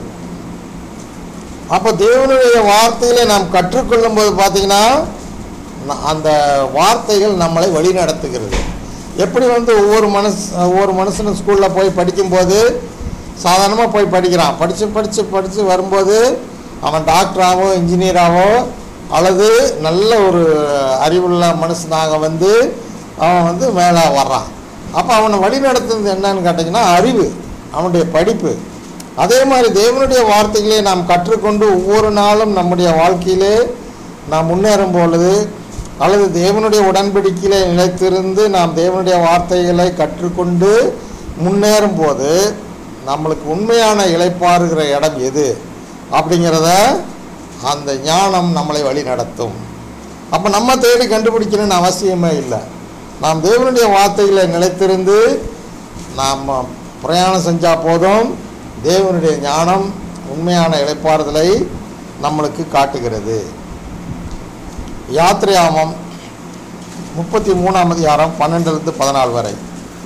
Speaker 1: அப்போ தேவனுடைய வார்த்தையிலே நாம் கற்றுக்கொள்ளும் போது பார்த்தீங்கன்னா ந- அந்த வார்த்தைகள் நம்மளை வழி நடத்துகிறது எப்படி வந்து ஒவ்வொரு மனுஷ ஒவ்வொரு மனுஷனும் ஸ்கூலில் போய் படிக்கும்போது சாதாரணமாக போய் படிக்கிறான் படித்து படித்து படித்து வரும்போது அவன் டாக்டராகவோ இன்ஜினியராகவோ அல்லது நல்ல ஒரு அறிவுள்ள மனுஷனாக வந்து அவன் வந்து மேலே வர்றான் அப்போ அவனை வழி நடத்துறது என்னன்னு கேட்டிங்கன்னா அறிவு அவனுடைய படிப்பு அதே மாதிரி தேவனுடைய வார்த்தைகளை நாம் கற்றுக்கொண்டு ஒவ்வொரு நாளும் நம்முடைய வாழ்க்கையிலே நாம் முன்னேறும் பொழுது அல்லது தேவனுடைய உடன்படிக்கையிலே நிலைத்திருந்து நாம் தேவனுடைய வார்த்தைகளை கற்றுக்கொண்டு முன்னேறும் போது நம்மளுக்கு உண்மையான இளைப்பாறுகிற இடம் எது அப்படிங்கிறத அந்த ஞானம் நம்மளை வழி நடத்தும் அப்போ நம்ம தேடி கண்டுபிடிக்கணும்னு அவசியமே இல்லை நாம் தேவனுடைய வார்த்தைகளை நிலைத்திருந்து நாம் பிரயாணம் செஞ்சால் போதும் தேவனுடைய ஞானம் உண்மையான இளைப்பாறுதலை நம்மளுக்கு காட்டுகிறது யாத்திரையாமம் முப்பத்தி மூணாம் அதிகாரம் பன்னெண்டுலேருந்து பதினாலு வரை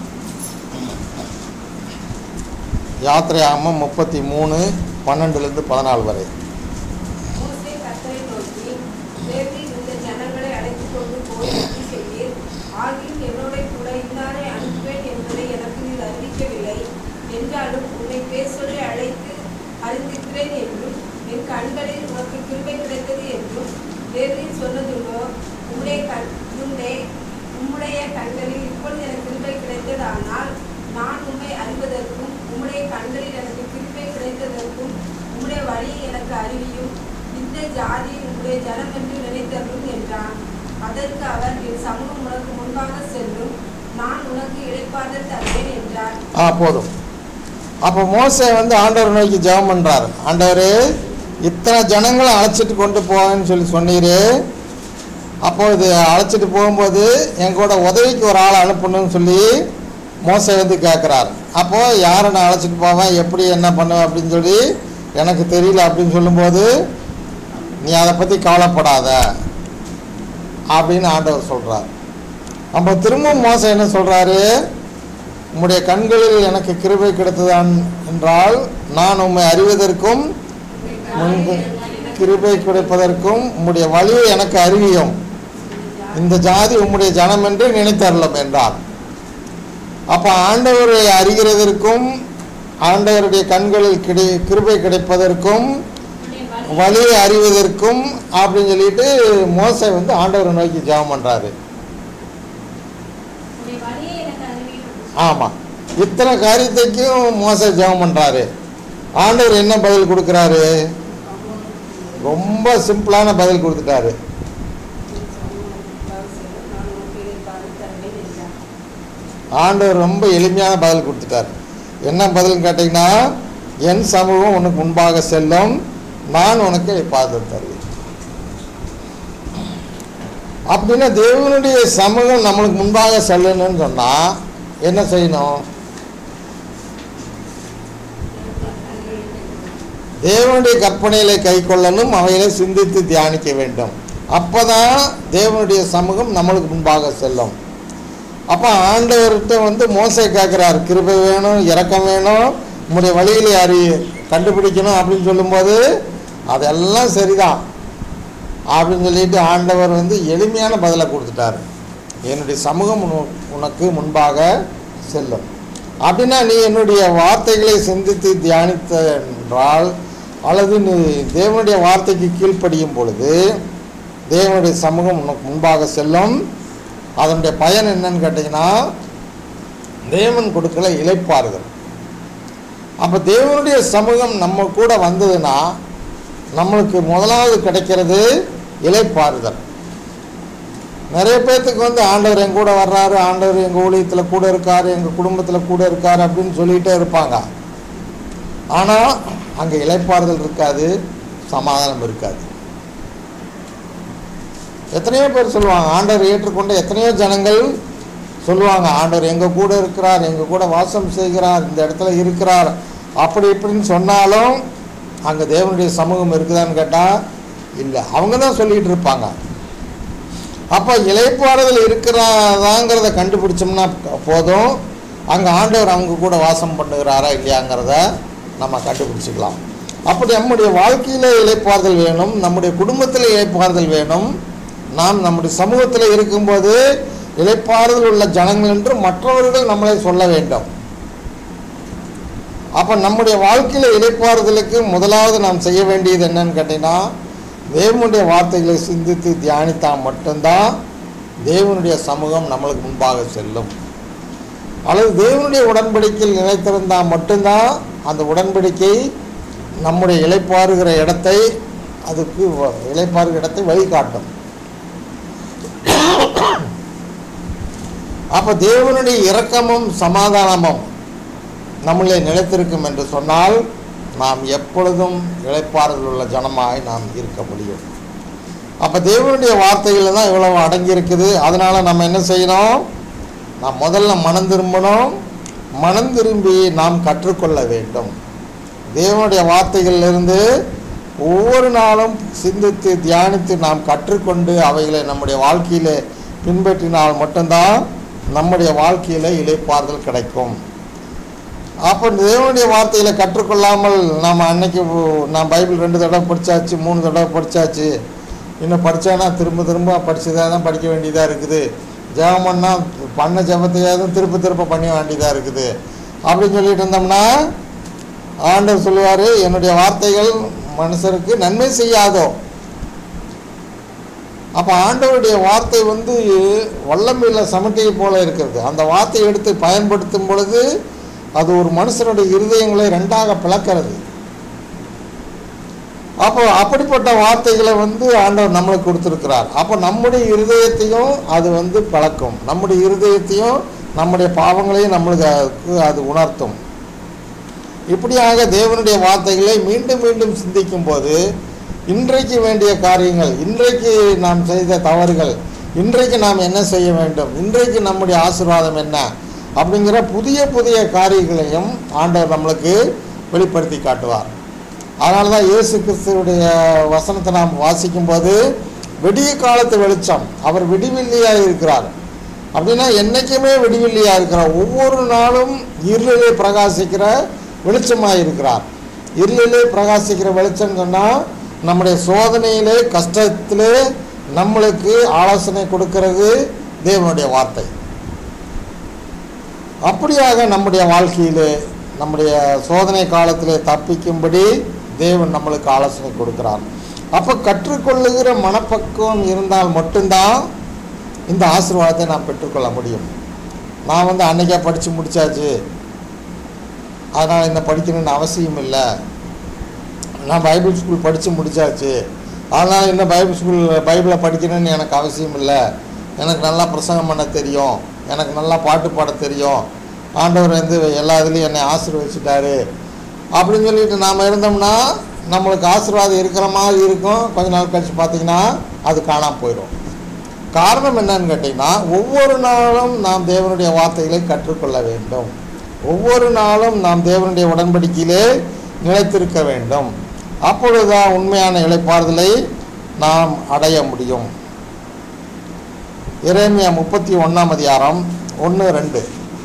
Speaker 1: யாத்திரையாமம் முப்பத்தி மூணு பன்னெண்டுலேருந்து பதினாலு வரை
Speaker 5: மோசே கர்த்தரை நோக்கி தேவரீர் இந்த ஜனங்களை அழைத்துக் கொண்டு போய் எப்படி செய்தீர் ஆகியும் என்னோட கூட இன்னாரை அனுப்புவேன் என்பதை எனக்கு நீர் அறிவிக்கவில்லை என்றாலும் உன்னை பேர் சொல்லி அழைத்து அறிந்திருக்கிறேன் என்றும் என் கண்களில் உனக்கு கிருபை கிடைத்தது என்றும் தேவரீர் சொன்னதுண்டோ உம்முடைய கண் உம்முடைய உம்முடைய கண்களில் இப்பொழுது எனக்கு கிருபை கிடைத்ததானால் நான் உம்மை அறிவதற்கும் உம்முடைய கண்களில் எனக்கு கிருபை கிடைத்ததற்கும் உம்முடைய வழியை எனக்கு அறிவியும் இந்த ஜாதி உம்முடைய ஜனம் என்று நினைத்தருளும் என்றான் அதற்கு அவர் என் சமூகம் உனக்கு முன்பாக செல்லும் நான் உனக்கு இளைப்பாறுதல் தருவேன் என்றார்
Speaker 1: ஆ போதும் அப்போ மோசே வந்து ஆண்டவர் நோக்கி ஜெபம் பண்ணுறாரு ஆண்டவரே இத்தனை ஜனங்களை அழைச்சிட்டு கொண்டு போவேன்னு சொல்லி சொன்னீரு அப்போ இது அழைச்சிட்டு போகும்போது என் கூட உதவிக்கு ஒரு ஆளை அனுப்பணும்னு சொல்லி மோசே வந்து கேட்குறாரு அப்போது யாரை நான் அழைச்சிட்டு போவேன் எப்படி என்ன பண்ணுவேன் அப்படின்னு சொல்லி எனக்கு தெரியல அப்படின்னு சொல்லும்போது நீ அதை பற்றி கவலைப்படாத அப்படின்னு ஆண்டவர் சொல்றார் அப்போ திரும்பவும் மோசம் என்ன சொல்றாரு உம்முடைய கண்களில் எனக்கு கிருபை கிடைத்ததான் என்றால் நான் உம்மை அறிவதற்கும் முன்பு கிருபை கிடைப்பதற்கும் உம்முடைய வழியை எனக்கு அறிவியும் இந்த ஜாதி உம்முடைய ஜனம் என்று நினைத்தரலாம் என்றார் அப்போ ஆண்டவரை அறிகிறதற்கும் ஆண்டவருடைய கண்களில் கிடை கிருபை கிடைப்பதற்கும் வழியை அறிவதற்கும் அப்படின்னு சொல்லிட்டு மோசை வந்து ஆண்டவரை நோக்கி ஜெபம் பண்றாரு
Speaker 4: உன்னுடைய வழியை எனக்கு அறிவியும்
Speaker 1: ஆமாம் இத்தனை காரியத்தைக்கும் மோச ஜெபம் பண்ணுறாரு ஆண்டவர் என்ன பதில் கொடுக்குறாரு ரொம்ப சிம்பிளான பதில் கொடுத்துட்டாரு
Speaker 5: நான் உனக்கு இளைப்பாறு தருவேன் என்றார்
Speaker 1: ஆண்டவர் ரொம்ப எளிமையான பதில் கொடுத்துட்டார் என்ன பதில் கேட்டிங்கன்னா என் சமூகம் உனக்கு முன்பாக செல்லும் நான் உனக்கு பார்த்து தருவேன் அப்படின்னா தேவனுடைய சமூகம் நம்மளுக்கு முன்பாக செல்லணும்னு சொன்னால் என்ன செய்யணும் தேவனுடைய கற்பனைகளை கை கொள்ளணும் அவைகளை சிந்தித்து தியானிக்க வேண்டும் அப்பதான் தேவனுடைய சமூகம் நம்மளுக்கு முன்பாக செல்லும் அப்போ ஆண்டவர்கிட்ட வந்து மோசை கேட்குறாரு கிருபை வேணும் இரக்கம் வேணும் உங்களுடைய வழியிலே அறி கண்டுபிடிக்கணும் அப்படின்னு சொல்லும்போது அதெல்லாம் சரிதான் அப்படின்னு சொல்லிட்டு ஆண்டவர் வந்து எளிமையான பதிலை கொடுத்துட்டாரு என்னுடைய சமூகம் உன- உனக்கு முன்பாக செல்லும் அப்படின்னா நீ என்னுடைய வார்த்தைகளை சிந்தித்து தியானித்த என்றால் அல்லது நீ தேவனுடைய வார்த்தைக்கு கீழ்ப்படியும் பொழுது தேவனுடைய சமூகம் உனக்கு முன்பாக செல்லும் அதனுடைய பயன் என்னன்னு கேட்டிங்கன்னா தேவன் கொடுக்கல இளைப்பாறுதல் அப்போ தேவனுடைய சமூகம் நம்ம கூட வந்ததுன்னா நம்மளுக்கு முதலாவது கிடைக்கிறது இளைப்பாறுதல் நிறைய பேர்த்துக்கு வந்து ஆண்டவர் என் கூட வர்றாரு ஆண்டவர் எங்கள் ஊழியத்தில் கூட இருக்காரு எங்கள் குடும்பத்தில் கூட இருக்காரு அப்படின்னு சொல்லிகிட்டே இருப்பாங்க ஆனால் அங்கே இளைப்பாறுதல் இருக்காது சமாதானம் இருக்காது எத்தனையோ பேர் சொல்லுவாங்க ஆண்டவர் ஏற்றுக்கொண்ட எத்தனையோ ஜனங்கள் சொல்லுவாங்க ஆண்டவர் எங்கள் கூட இருக்கிறார் எங்கள் கூட வாசம் செய்கிறார் இந்த இடத்துல இருக்கிறார் அப்படி இப்படின்னு சொன்னாலும் அங்கே தேவனுடைய சமூகம் இருக்குதான்னு கேட்டால் இல்லை அவங்க தான் சொல்லிகிட்டு இருப்பாங்க அப்போ இலைப்பாறுதல் இருக்கிறதாங்கிறத கண்டுபிடிச்சோம்னா போதும் அங்கே ஆண்டவர் அவங்க கூட வாசம் பண்ணுகிறாரா இல்லையாங்கிறத நம்ம கண்டுபிடிச்சிக்கலாம் அப்படி நம்முடைய வாழ்க்கையில் இலைப்பாறுதல் வேணும் நம்முடைய குடும்பத்தில் இலைப்பாறுதல் வேணும் நாம் நம்முடைய சமூகத்தில் இருக்கும்போது இலைப்பாறுதல் உள்ள ஜனங்கள் என்று மற்றவர்கள் நம்மளை சொல்ல வேண்டும் அப்போ நம்முடைய வாழ்க்கையில் இலைப்பாறுதலுக்கு முதலாவது நாம் செய்ய வேண்டியது என்னன்னு கேட்டீங்கன்னா தேவனுடைய வார்த்தைகளை சிந்தித்து தியானித்தால் மட்டும்தான் தேவனுடைய சமூகம் நம்மளுக்கு முன்பாக செல்லும் அல்லது தேவனுடைய உடன்படிக்கையில் நிலைத்திருந்தால் மட்டும்தான் அந்த உடன்படிக்கை நம்முடைய இலைப்பாறுகிற இடத்தை அதுக்கு வ- இலைப்பாறுகிற இடத்தை வழிகாட்டும் அப்போ தேவனுடைய இரக்கமும் சமாதானமும் நம்மளே நிலைத்திருக்கும் என்று சொன்னால் நாம் எப்பொழுதும் இளைப்பாறுதல் உள்ள ஜனமாய் நாம் இருக்க முடியும் அப்போ தேவனுடைய வார்த்தைகளில் தான் இவ்வளவு அடங்கி இருக்குது அதனால் நம்ம என்ன செய்யணும் நாம் முதல்ல மனம் திரும்பணும் மனம் திரும்பி நாம் கற்றுக்கொள்ள வேண்டும் தேவனுடைய வார்த்தைகளிலிருந்து ஒவ்வொரு நாளும் சிந்தித்து தியானித்து நாம் கற்றுக்கொண்டு அவைகளை நம்முடைய வாழ்க்கையில் பின்பற்றினால் மட்டும்தான் நம்முடைய வாழ்க்கையில் இளைப்பாறுதல் கிடைக்கும் அப்போ தேவனுடைய வார்த்தைகளை கற்றுக்கொள்ளாமல் நாம் அன்னைக்கு ஓ- நான் பைபிள் ரெண்டு தடவை படித்தாச்சு மூணு தடவை படித்தாச்சு இன்னும் படித்தானா திரும்ப திரும்ப படிச்சதாக தான் படிக்க வேண்டியதாக இருக்குது ஜெபம் பண்ணால் பண்ண ஜெபத்தையாவது திரும்ப திரும்ப பண்ண வேண்டியதாக இருக்குது அப்படின்னு சொல்லிட்டு இருந்தோம்னா ஆண்டவர் சொல்லுவார் என்னுடைய வார்த்தைகள் மனுஷருக்கு நன்மை செய்யாதோ அப்போ ஆண்டவருடைய வார்த்தை வந்து வல்லமையில சமட்டியை போல இருக்கிறது அந்த வார்த்தையை எடுத்து பயன்படுத்தும் பொழுது அது ஒரு மனுஷனுடைய இருதயங்களை ரெண்டாக பிளக்கிறது அப்போ அப்படிப்பட்ட வார்த்தைகளை வந்து ஆண்டவர் நம்மளுக்கு கொடுத்துருக்கிறார் அப்போ நம்முடைய இருதயத்தையும் அது வந்து பழக்கும் நம்முடைய இருதயத்தையும் நம்முடைய பாவங்களையும் நம்மளுக்கு அது- அது உணர்த்தும் இப்படியாக தேவனுடைய வார்த்தைகளை மீண்டும் மீண்டும் சிந்திக்கும் போது இன்றைக்கு வேண்டிய காரியங்கள் இன்றைக்கு நாம் செய்த தவறுகள் இன்றைக்கு நாம் என்ன செய்ய வேண்டும் இன்றைக்கு நம்முடைய ஆசீர்வாதம் என்ன அப்படிங்கிற புதிய புதிய காரியங்களையும் ஆண்டவர் நம்மளுக்கு வெளிப்படுத்தி காட்டுவார் அதனால தான் இயேசு கிறிஸ்துவுடைய வசனத்தை நாம் வாசிக்கும்போது விடிய காலத்து வெளிச்சம் அவர் விடிவெள்ளியாக இருக்கிறார் அப்படின்னா என்றைக்குமே விடிவெள்ளியாக இருக்கிறார் ஒவ்வொரு நாளும் இருளிலே பிரகாசிக்கிற வெளிச்சமாக இருக்கிறார் இருளிலே பிரகாசிக்கிற வெளிச்சம் சொன்னால் நம்முடைய சோதனையிலே கஷ்டத்திலே நம்மளுக்கு ஆலோசனை கொடுக்கிறது தேவனுடைய வார்த்தை அப்படியாக நம்முடைய வாழ்க்கையிலே நம்முடைய சோதனை காலத்திலே தப்பிக்கும்படி தேவன் நம்மளுக்கு ஆலோசனை கொடுக்கிறார் அப்போ கற்றுக்கொள்ளுகிற மனப்பக்குவம் இருந்தால் மட்டும்தான் இந்த ஆசீர்வாதத்தை நான் பெற்றுக்கொள்ள முடியும் நான் வந்து அன்னைக்கே படித்து முடிச்சாச்சு அதனால் என்ன படிக்கணும்னு அவசியம் இல்லை நான் பைபிள் ஸ்கூல் படித்து முடிச்சாச்சு அதனால் இன்னும் பைபிள் ஸ்கூல் பைபிளை படிக்கணும்னு எனக்கு அவசியம் இல்லை எனக்கு நல்லா பிரசங்கம் பண்ண தெரியும் எனக்கு நல்லா பாட்டு பாட தெரியும் ஆண்டவர் வந்து எல்லா இதுலேயும் என்னை ஆசீர்வதிச்சிட்டாரு அப்படின்னு சொல்லிட்டு நாம் இருந்தோம்னா நம்மளுக்கு ஆசீர்வாதம் இருக்கிற மாதிரி இருக்கும் கொஞ்ச நாள் கழிச்சு பார்த்தீங்கன்னா அது காணாமல் போயிடும் காரணம் என்னன்னு கேட்டிங்கன்னா ஒவ்வொரு நாளும் நாம் தேவனுடைய வார்த்தைகளை கற்றுக்கொள்ள வேண்டும் ஒவ்வொரு நாளும் நாம் தேவனுடைய உடன்படிக்கையிலே நிலைத்திருக்க வேண்டும் அப்பொழுதுதான் உண்மையான இளைப்பாறுதலை நாம் அடைய முடியும் எரேமியா முப்பத்தி ஒன்றாம் அதிகாரம் ஒன்று ரெண்டு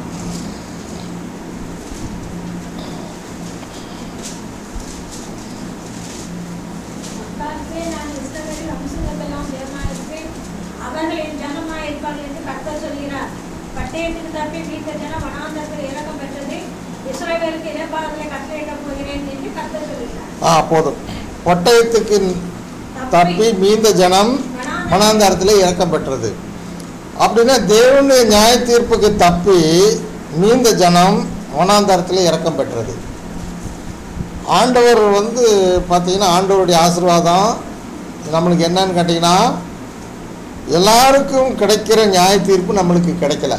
Speaker 4: அக்காலத்திலே நான் இஸ்ரவேலின் வம்சங்களுக்கெல்லாம் தேவனாயிருப்பேன். அவர்கள் என் ஜனமாயிருப்பார்கள் என்று கர்த்தர் சொல்கிறார். பட்டயத்துக்கு தப்பி மீட்ட ஜனம் வனாந்தரத்தில் இறக்கம் பெற்றது. இஸ்ரவேலுக்கு இளைப்பாறுதலை கட்டளையிடப் போகிறேன் என்று கர்த்தர் சொல்கிறார்.
Speaker 1: ஆ போதும் ஒட்டயத்துக்கு தப்பி மீந்த ஜனம் வனாந்தாரத்தில் இறக்கம் பெற்றது அப்படின்னா தேவனுடைய நியாய தீர்ப்புக்கு தப்பி மீந்த ஜனம் வனாந்தாரத்தில் இறக்கம் பெற்றது ஆண்டவர் வந்து பார்த்தீங்கன்னா ஆண்டவருடைய ஆசீர்வாதம் நம்மளுக்கு என்னன்னு கேட்டிங்கன்னா எல்லாருக்கும் கிடைக்கிற நியாய தீர்ப்பு நம்மளுக்கு கிடைக்கல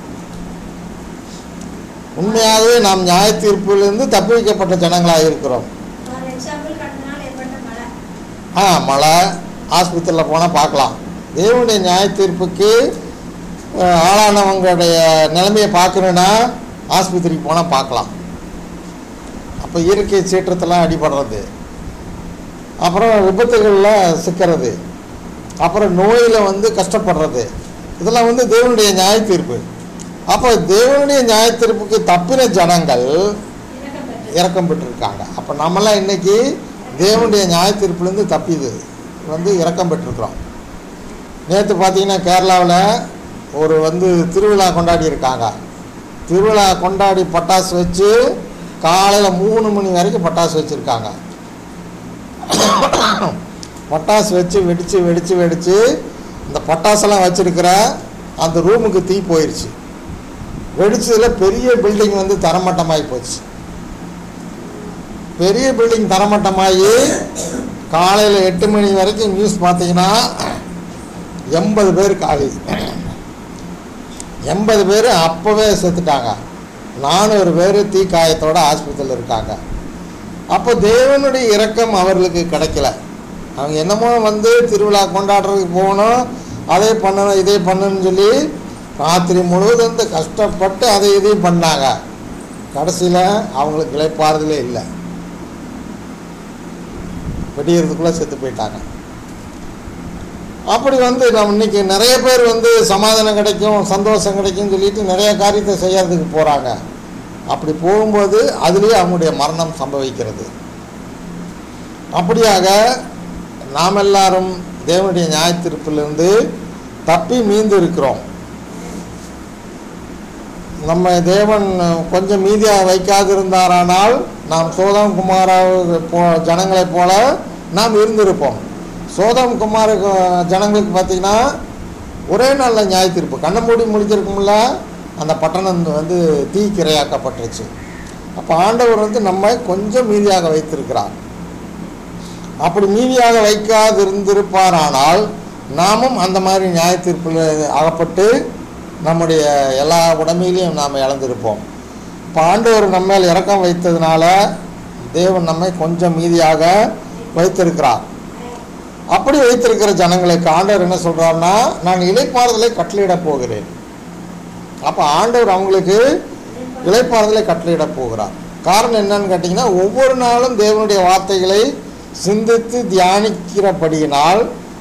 Speaker 1: உண்மையாகவே நாம் நியாய தீர்ப்பிலிருந்து தப்பி வைக்கப்பட்ட ஜனங்களாக இருக்கிறோம்
Speaker 4: ஒரு எக்ஸாம்பிள் கட்டினால் ஏற்பட்ட மழை
Speaker 1: ஆ மழை ஆஸ்பத்திரியில் போனால் பார்க்கலாம் தேவனுடைய நியாய தீர்ப்புக்கு அஹ், ஆளானவங்களுடைய நிலைமையை பார்க்கணுன்னா ஆஸ்பத்திரிக்கு போனால் பார்க்கலாம் அப்போ இயற்கை சீற்றத்தெல்லாம் அடிபடுறது அப்புறம் விபத்துகளில் சிக்கிறது அப்புறம் நோயில் வந்து கஷ்டப்படுறது இதெல்லாம் வந்து தேவனுடைய நியாய தீர்ப்பு அப்போ தேவனுடைய நியாய தீர்ப்புக்கு தப்பின ஜனங்கள்
Speaker 4: இறக்கம் பெற்றது
Speaker 1: இறக்கம் பெற்றிருக்காங்க அப்போ நம்மலாம் இன்னைக்கு தேவனுடைய நியாய தீர்ப்புலேருந்து தப்பிது வந்து இறக்கம் பெற்றிருக்கிறோம் நேற்று பார்த்தீங்கன்னா கேரளாவில் ஒரு வந்து திருவிழா கொண்டாடி இருக்காங்க திருவிழா கொண்டாடி பட்டாசு வச்சு காலையில் மூணு மணி வரைக்கும் பட்டாசு வச்சுருக்காங்க பட்டாசு வச்சு வெடித்து வெடித்து வெடித்து இந்த பட்டாசெல்லாம் வச்சுருக்கிற அந்த ரூமுக்கு தீ போயிடுச்சு வெடிச்சதில் பெரிய பில்டிங் வந்து தரமட்டமாகி போச்சு பெரிய பில்டிங் தரமட்டமாகி காலையில் எட்டு மணி வரைக்கும் நியூஸ் பார்த்தீங்கன்னா எண்பது பேர் காலி எண்பது பேர் அப்போவே செத்துட்டாங்க நானூறு பேர் தீக்காயத்தோட ஆஸ்பத்திரியில் இருக்காங்க அப்போ தேவனுடைய இரக்கம் அவர்களுக்கு கிடைக்கல அவங்க என்னமோ வந்து திருவிழா கொண்டாடுறதுக்கு போகணும் அதை பண்ணணும் இதை பண்ணணும்னு சொல்லி ராத்திரி முழுவதும் வந்து கஷ்டப்பட்டு அதை இதையும் பண்ணாங்க கடைசியில் அவங்களுக்கு இழைப்பாறுதலே இல்லை வெடியறதுக்குள்ளே செத்து போயிட்டாங்க அப்படி வந்து நம்ம இன்னைக்கு நிறைய பேர் வந்து சமாதானம் கிடைக்கும் சந்தோஷம் கிடைக்கும்னு சொல்லிட்டு நிறைய காரியத்தை செய்யறதுக்கு போகிறாங்க அப்படி போகும்போது அதுலேயே அவங்களுடைய மரணம் சம்பவிக்கிறது அப்படியாக நாம் எல்லாரும் தேவனுடைய நியாயத்தீர்ப்பிலிருந்து தப்பி மீந்து இருக்கிறோம் நம்ம தேவன் கொஞ்சம் மீதியாக வைக்காதிருந்தாரானால் நாம் சோதம் குமார போ ஜனங்களைப் போல நாம் இருந்திருப்போம் சோதம் குமார ஜனங்களுக்கு பார்த்தீங்கன்னா ஒரே நாளில் நியாய தீர்ப்பு கண்ணை மூடி முடிஞ்சிருக்கும்ல அந்த பட்டணம் வந்து தீக்கிரையாக்கப்பட்டுருச்சு அப்போ ஆண்டவர் வந்து நம்மை கொஞ்சம் மீதியாக வைத்திருக்கிறார் அப்படி மீதியாக வைக்காதிருந்திருப்பாரானால் நாமும் அந்த மாதிரி நியாய தீர்ப்பில் அகப்பட்டு நம்முடைய எல்லா உடமையிலையும் நாம் இழந்திருப்போம் இப்போ ஆண்டவர் நம்ம மேல் இறக்கம் வைத்ததுனால தேவன் நம்மை கொஞ்சம் மீதியாக வைத்திருக்கிறார் அப்படி வைத்திருக்கிற ஜனங்களுக்கு ஆண்டவர் என்ன சொல்றாருன்னா நான் இலைப்பாறுதலை கட்டளையிடப் போகிறேன் அப்போ ஆண்டவர் அவங்களுக்கு இலைப்பாறுதலை கட்டளையிடப் போகிறார் காரணம் என்னன்னு கேட்டிங்கன்னா ஒவ்வொரு நாளும் தேவனுடைய வார்த்தைகளை சிந்தித்து தியானிக்கிறபடியினால்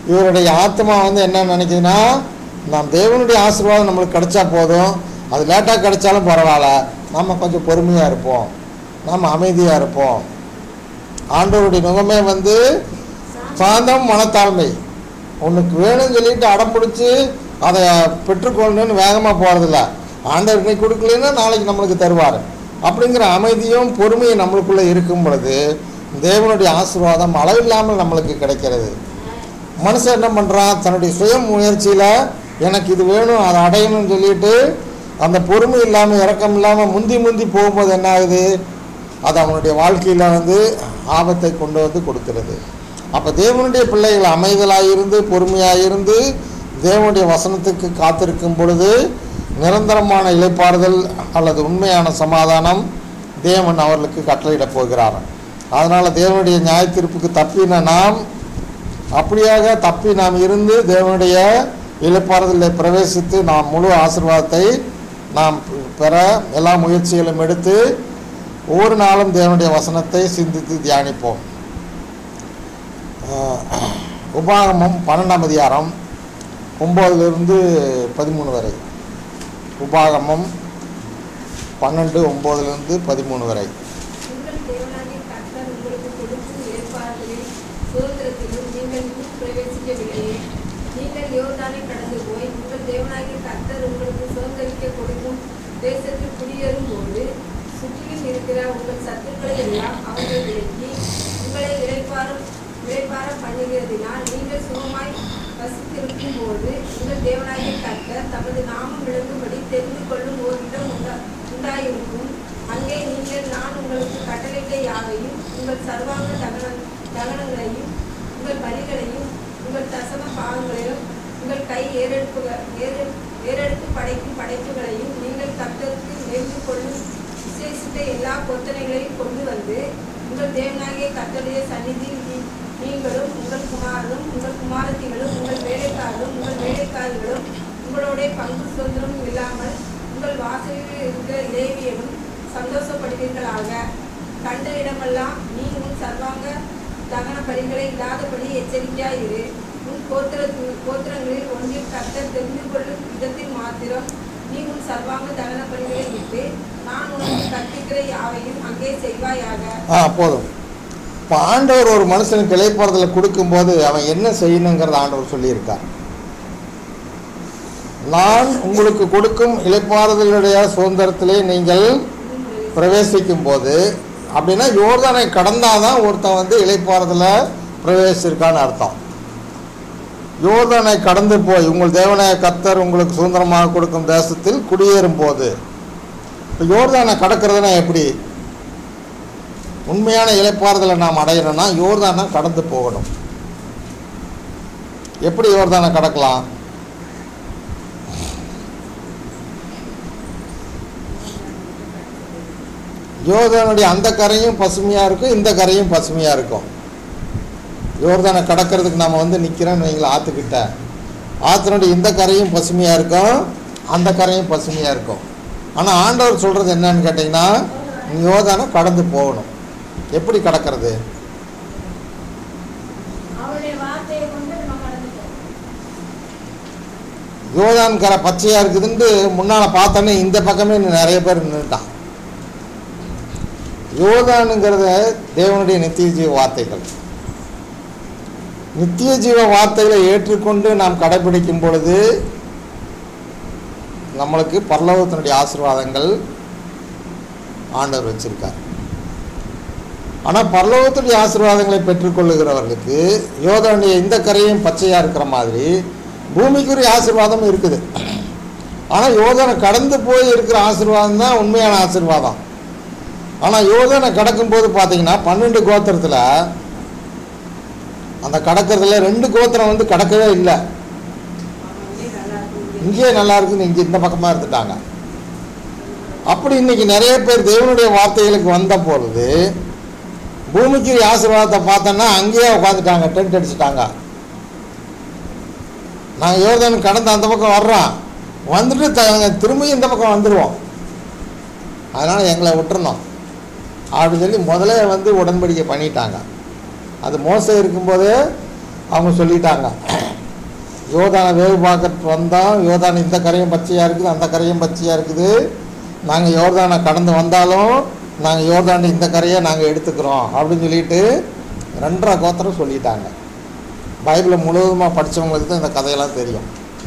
Speaker 1: இவருடைய ஆத்மா வந்து என்ன நினைக்குதுன்னா நாம் தேவனுடைய ஆசீர்வாதம் நம்மளுக்கு கிடைச்சா போதும் அது லேட்டாக கிடைச்சாலும் பரவாயில்ல நம்ம கொஞ்சம் பொறுமையாக இருப்போம் நம்ம அமைதியாக இருப்போம் ஆண்டவருடைய நுகமே வந்து சாந்தம் மனத்தாழ்மை உனக்கு வேணும்னு சொல்லிட்டு அடம் பிடிச்சி அதை பெற்றுக்கொள்ளணும்னு வேகமாக போகிறதில்ல ஆண்டவர் இன்னைக்கு கொடுக்கலன்னா நாளைக்கு நம்மளுக்கு தருவார் அப்படிங்கிற அமைதியும் பொறுமையும் நம்மளுக்குள்ளே இருக்கும் பொழுது தேவனுடைய ஆசீர்வாதம் அளவில்லாமல் நம்மளுக்கு கிடைக்கிறது மனுஷன் என்ன பண்ணுறான் தன்னுடைய சுய முயற்சியில் எனக்கு இது வேணும் அதை அடையணும்னு சொல்லிட்டு அந்த பொறுமை இல்லாமல் இரக்கம் இல்லாமல் முந்தி முந்தி போகும்போது என்ன ஆகுது அது அவனுடைய வாழ்க்கையில் வந்து ஆபத்தை கொண்டு வந்து கொடுக்கிறது அப்போ தேவனுடைய பிள்ளைகள் அமைதலாக இருந்து பொறுமையாக இருந்து தேவனுடைய வசனத்துக்கு காத்திருக்கும் பொழுது நிரந்தரமான இளைப்பாறுதல் அல்லது உண்மையான சமாதானம் தேவன் அவர்களுக்கு கட்டளையிடப் போகிறார் அதனால் தேவனுடைய நியாயத்தீர்ப்புக்கு தப்பின நாம் அப்படியாக தப்பி நாம் இருந்து தேவனுடைய இளைப்பாறுதலில் பிரவேசித்து நாம் முழு ஆசீர்வாதத்தை நாம் பெற எல்லா முயற்சிகளும் எடுத்து ஒவ்வொரு நாளும் தேவனுடைய வசனத்தை சிந்தித்து தியானிப்போம் ஆஹ், உபாகமம் பன்னெண்டாம் அதிகாரம் ஒம்போதுலேருந்து பதிமூணு வரை உபாகமம் பன்னெண்டு ஒம்போதுலேருந்து பதிமூணு வரை
Speaker 5: உங்கள் தேவனாகிய கர்த்தர் உங்களுக்கு கொடுக்கும் ஏற்பாடுகளில் சுதந்திரத்திலும் நீங்கள் இன்னும் பிரவேசிக்கவில்லையே நீங்கள் யோர்தானை கடந்து போய் உங்கள் தேவனாகிய கர்த்தர் உங்களுக்கு சுதந்திரிக்க கொடுக்கும் தேசத்தில் குடியேறும் போது சுற்றிலும் இருக்கிற உங்கள் சத்துக்களை எல்லாம் அவர்கள் விலக்கி உங்களை இளைப்பாறும் இளைப்பார பண்ணுகிறதினால் நீங்கள் சுகமாய் வசித்திருக்கும் போது உங்கள் தேவனாகிய கர்த்தர் தமது நாமம் விளங்கும்படி தெரிந்து கொள்ளும் ஓர் இடம் உண்டா உண்டாயிருக்கும் அங்கே நீங்கள் நான் உங்களுக்கு கட்டளையிட்ட யாவையும் உங்கள் சர்வாங்க தகன தகனங்களையும் உங்கள் பலிகளையும் உங்கள் தசம பாகங்களையும் உங்கள் கை ஏறெடுப்பு ஏறு ஏறெடுத்து படைக்கும் படைப்புகளையும் நீங்கள் கர்த்தருக்கு நேர்ந்து கொள்ளும் விசேஷித்த எல்லா பொத்தனைகளையும் கொண்டு வந்து உங்கள் தேவனாகிய கர்த்தருடைய சந்நிதியில் நீ- நீங்களும் உங்கள் குமாரனும் உங்கள் குமாரத்திகளும் உங்கள் வேலைக்காரரும் உங்கள் வேலைக்காரிகளும் உங்களுடைய பங்கு சுதந்திரமும் இல்லாமல் உங்கள் வாசலில் இருக்கிற லேவியனும் சந்தோஷப்படுவீர்களாக கண்ட இடமெல்லாம் நீ உன் சர்வாங்க தகன பலிகளை இல்லாதபடி எச்சரிக்கையாயிரு உன் கோத்திர கோத்திரங்களில் ஒன்றில் கர்த்தர் தெரிந்து கொள்ளும் விதத்தில் மாத்திரம் நீ உன் சர்வாங்க தகன பலிகளை விட்டு நான் உனக்கு கற்பிக்கிற யாவையும் அங்கே செய்வாயாக
Speaker 1: ஆ போதும் இப்போ ஆண்டவர் ஒரு மனுஷனுக்கு இளைப்பாறுதலை கொடுக்கும்போது அவன் என்ன செய்யணுங்கிறத ஆண்டவர் சொல்லியிருக்கார் நான் உங்களுக்கு கொடுக்கும் இளைப்பாறுதலுடைய சுதந்திரத்திலே நீங்கள் பிரவேசிக்கும் போது அப்படின்னா யோர்தானை கடந்தாதான் ஒருத்தன் வந்து இளைப்பாறுதல பிரவேசிச்சிருக்கான்னு அர்த்தம் யோர்தானை கடந்து போய் உங்கள் தேவனாய கத்தர் உங்களுக்கு சுதந்திரமாக கொடுக்கும் தேசத்தில் குடியேறும் போது இப்போ யோர்தானை கடக்கிறதுனா எப்படி உண்மையான இளைப்பாறுதலை நாம் அடையணும்னா யோர்தானை கடந்து போகணும் எப்படி யோர்தானை கடக்கலாம் யோர்தானுடைய அந்த கரையும் பசுமையாக இருக்கும் இந்த கரையும் பசுமையாக இருக்கும் யோர்தானை கடக்கிறதுக்கு நம்ம வந்து நிற்கிறோன்னு வைங்களேன் ஆற்றுக்கிட்ட ஆற்றினுடைய இந்த கரையும் பசுமையாக இருக்கும் அந்த கரையும் பசுமையாக இருக்கும் ஆனால் ஆண்டவர் சொல்கிறது என்னன்னு கேட்டிங்கன்னா நீ யோர்தானை கடந்து போகணும் எப்படி கடக்கிறது
Speaker 4: அவருடைய வார்த்தையை கொண்டு நம்ம கடந்துட்டோம்
Speaker 1: யோர்தான் கரை பச்சையாக இருக்குதுன்ட்டு முன்னால் பார்த்தோன்னே இந்த பக்கமே நிறைய பேர் நின்றுட்டான் யோர்தானுங்கிறத தேவனுடைய நித்திய ஜீவ வார்த்தைகள் நித்திய ஜீவ வார்த்தைகளை ஏற்றுக்கொண்டு நாம் கடைபிடிக்கும் பொழுது நம்மளுக்கு பரலோகத்தினுடைய ஆசீர்வாதங்கள் ஆண்டவர் வச்சிருக்கார் ஆனால் பரலோகத்துடைய ஆசீர்வாதங்களை பெற்றுக்கொள்ளுகிறவர்களுக்கு யோதானுடைய இந்த கரையும் பச்சையாக இருக்கிற மாதிரி பூமிக்குரிய ஆசீர்வாதம் இருக்குது ஆனால் யோதனை கடந்து போய் இருக்கிற ஆசீர்வாதம் தான் உண்மையான ஆசீர்வாதம் ஆனால் யோதனை கடக்கும்போது பார்த்தீங்கன்னா பன்னெண்டு கோத்திரத்தில் அந்த கடக்கிறதுல ரெண்டு கோத்திரம் வந்து கடக்கவே இல்லை இங்கேயே நல்லா இருக்குன்னு இங்கே இந்த பக்கமாக இருந்துட்டாங்க அப்படி இன்னைக்கு நிறைய பேர் தேவனுடைய வார்த்தைகளுக்கு வந்த பொழுது பூமிக்கு ஆசீர்வாதத்தை பார்த்தோன்னா அங்கேயே உட்காந்துட்டாங்க டென்ட் அடிச்சுட்டாங்க நாங்கள் யோர்தான் கடந்து அந்த பக்கம் வர்றோம் வந்துட்டு த- திரும்பியும் இந்த பக்கம் வந்துடுவோம் அதனால் எங்களை விட்டுறணும் அப்படின்னு சொல்லி முதல்ல வந்து உடன்படிக்கை பண்ணிட்டாங்க அது மோசம் இருக்கும்போது அவங்க சொல்லிட்டாங்க யோதானை வேவு பார்க்க வந்தோம் யோதான் இந்த கரையும் பச்சையாக இருக்குது அந்த கரையும் பச்சையாக இருக்குது நாங்கள் யோர்தானை கடந்து வந்தாலும் நாங்கள் யோர்தாண்டி இந்த கரையை நாங்கள் எடுத்துக்கிறோம் அப்படின்னு சொல்லிட்டு ரெண்டரை கோத்திரம் சொல்லிட்டாங்க பைபிளை முழுவதுமாக படித்தவங்களுக்கு தான் இந்த கதையெல்லாம் தெரியும்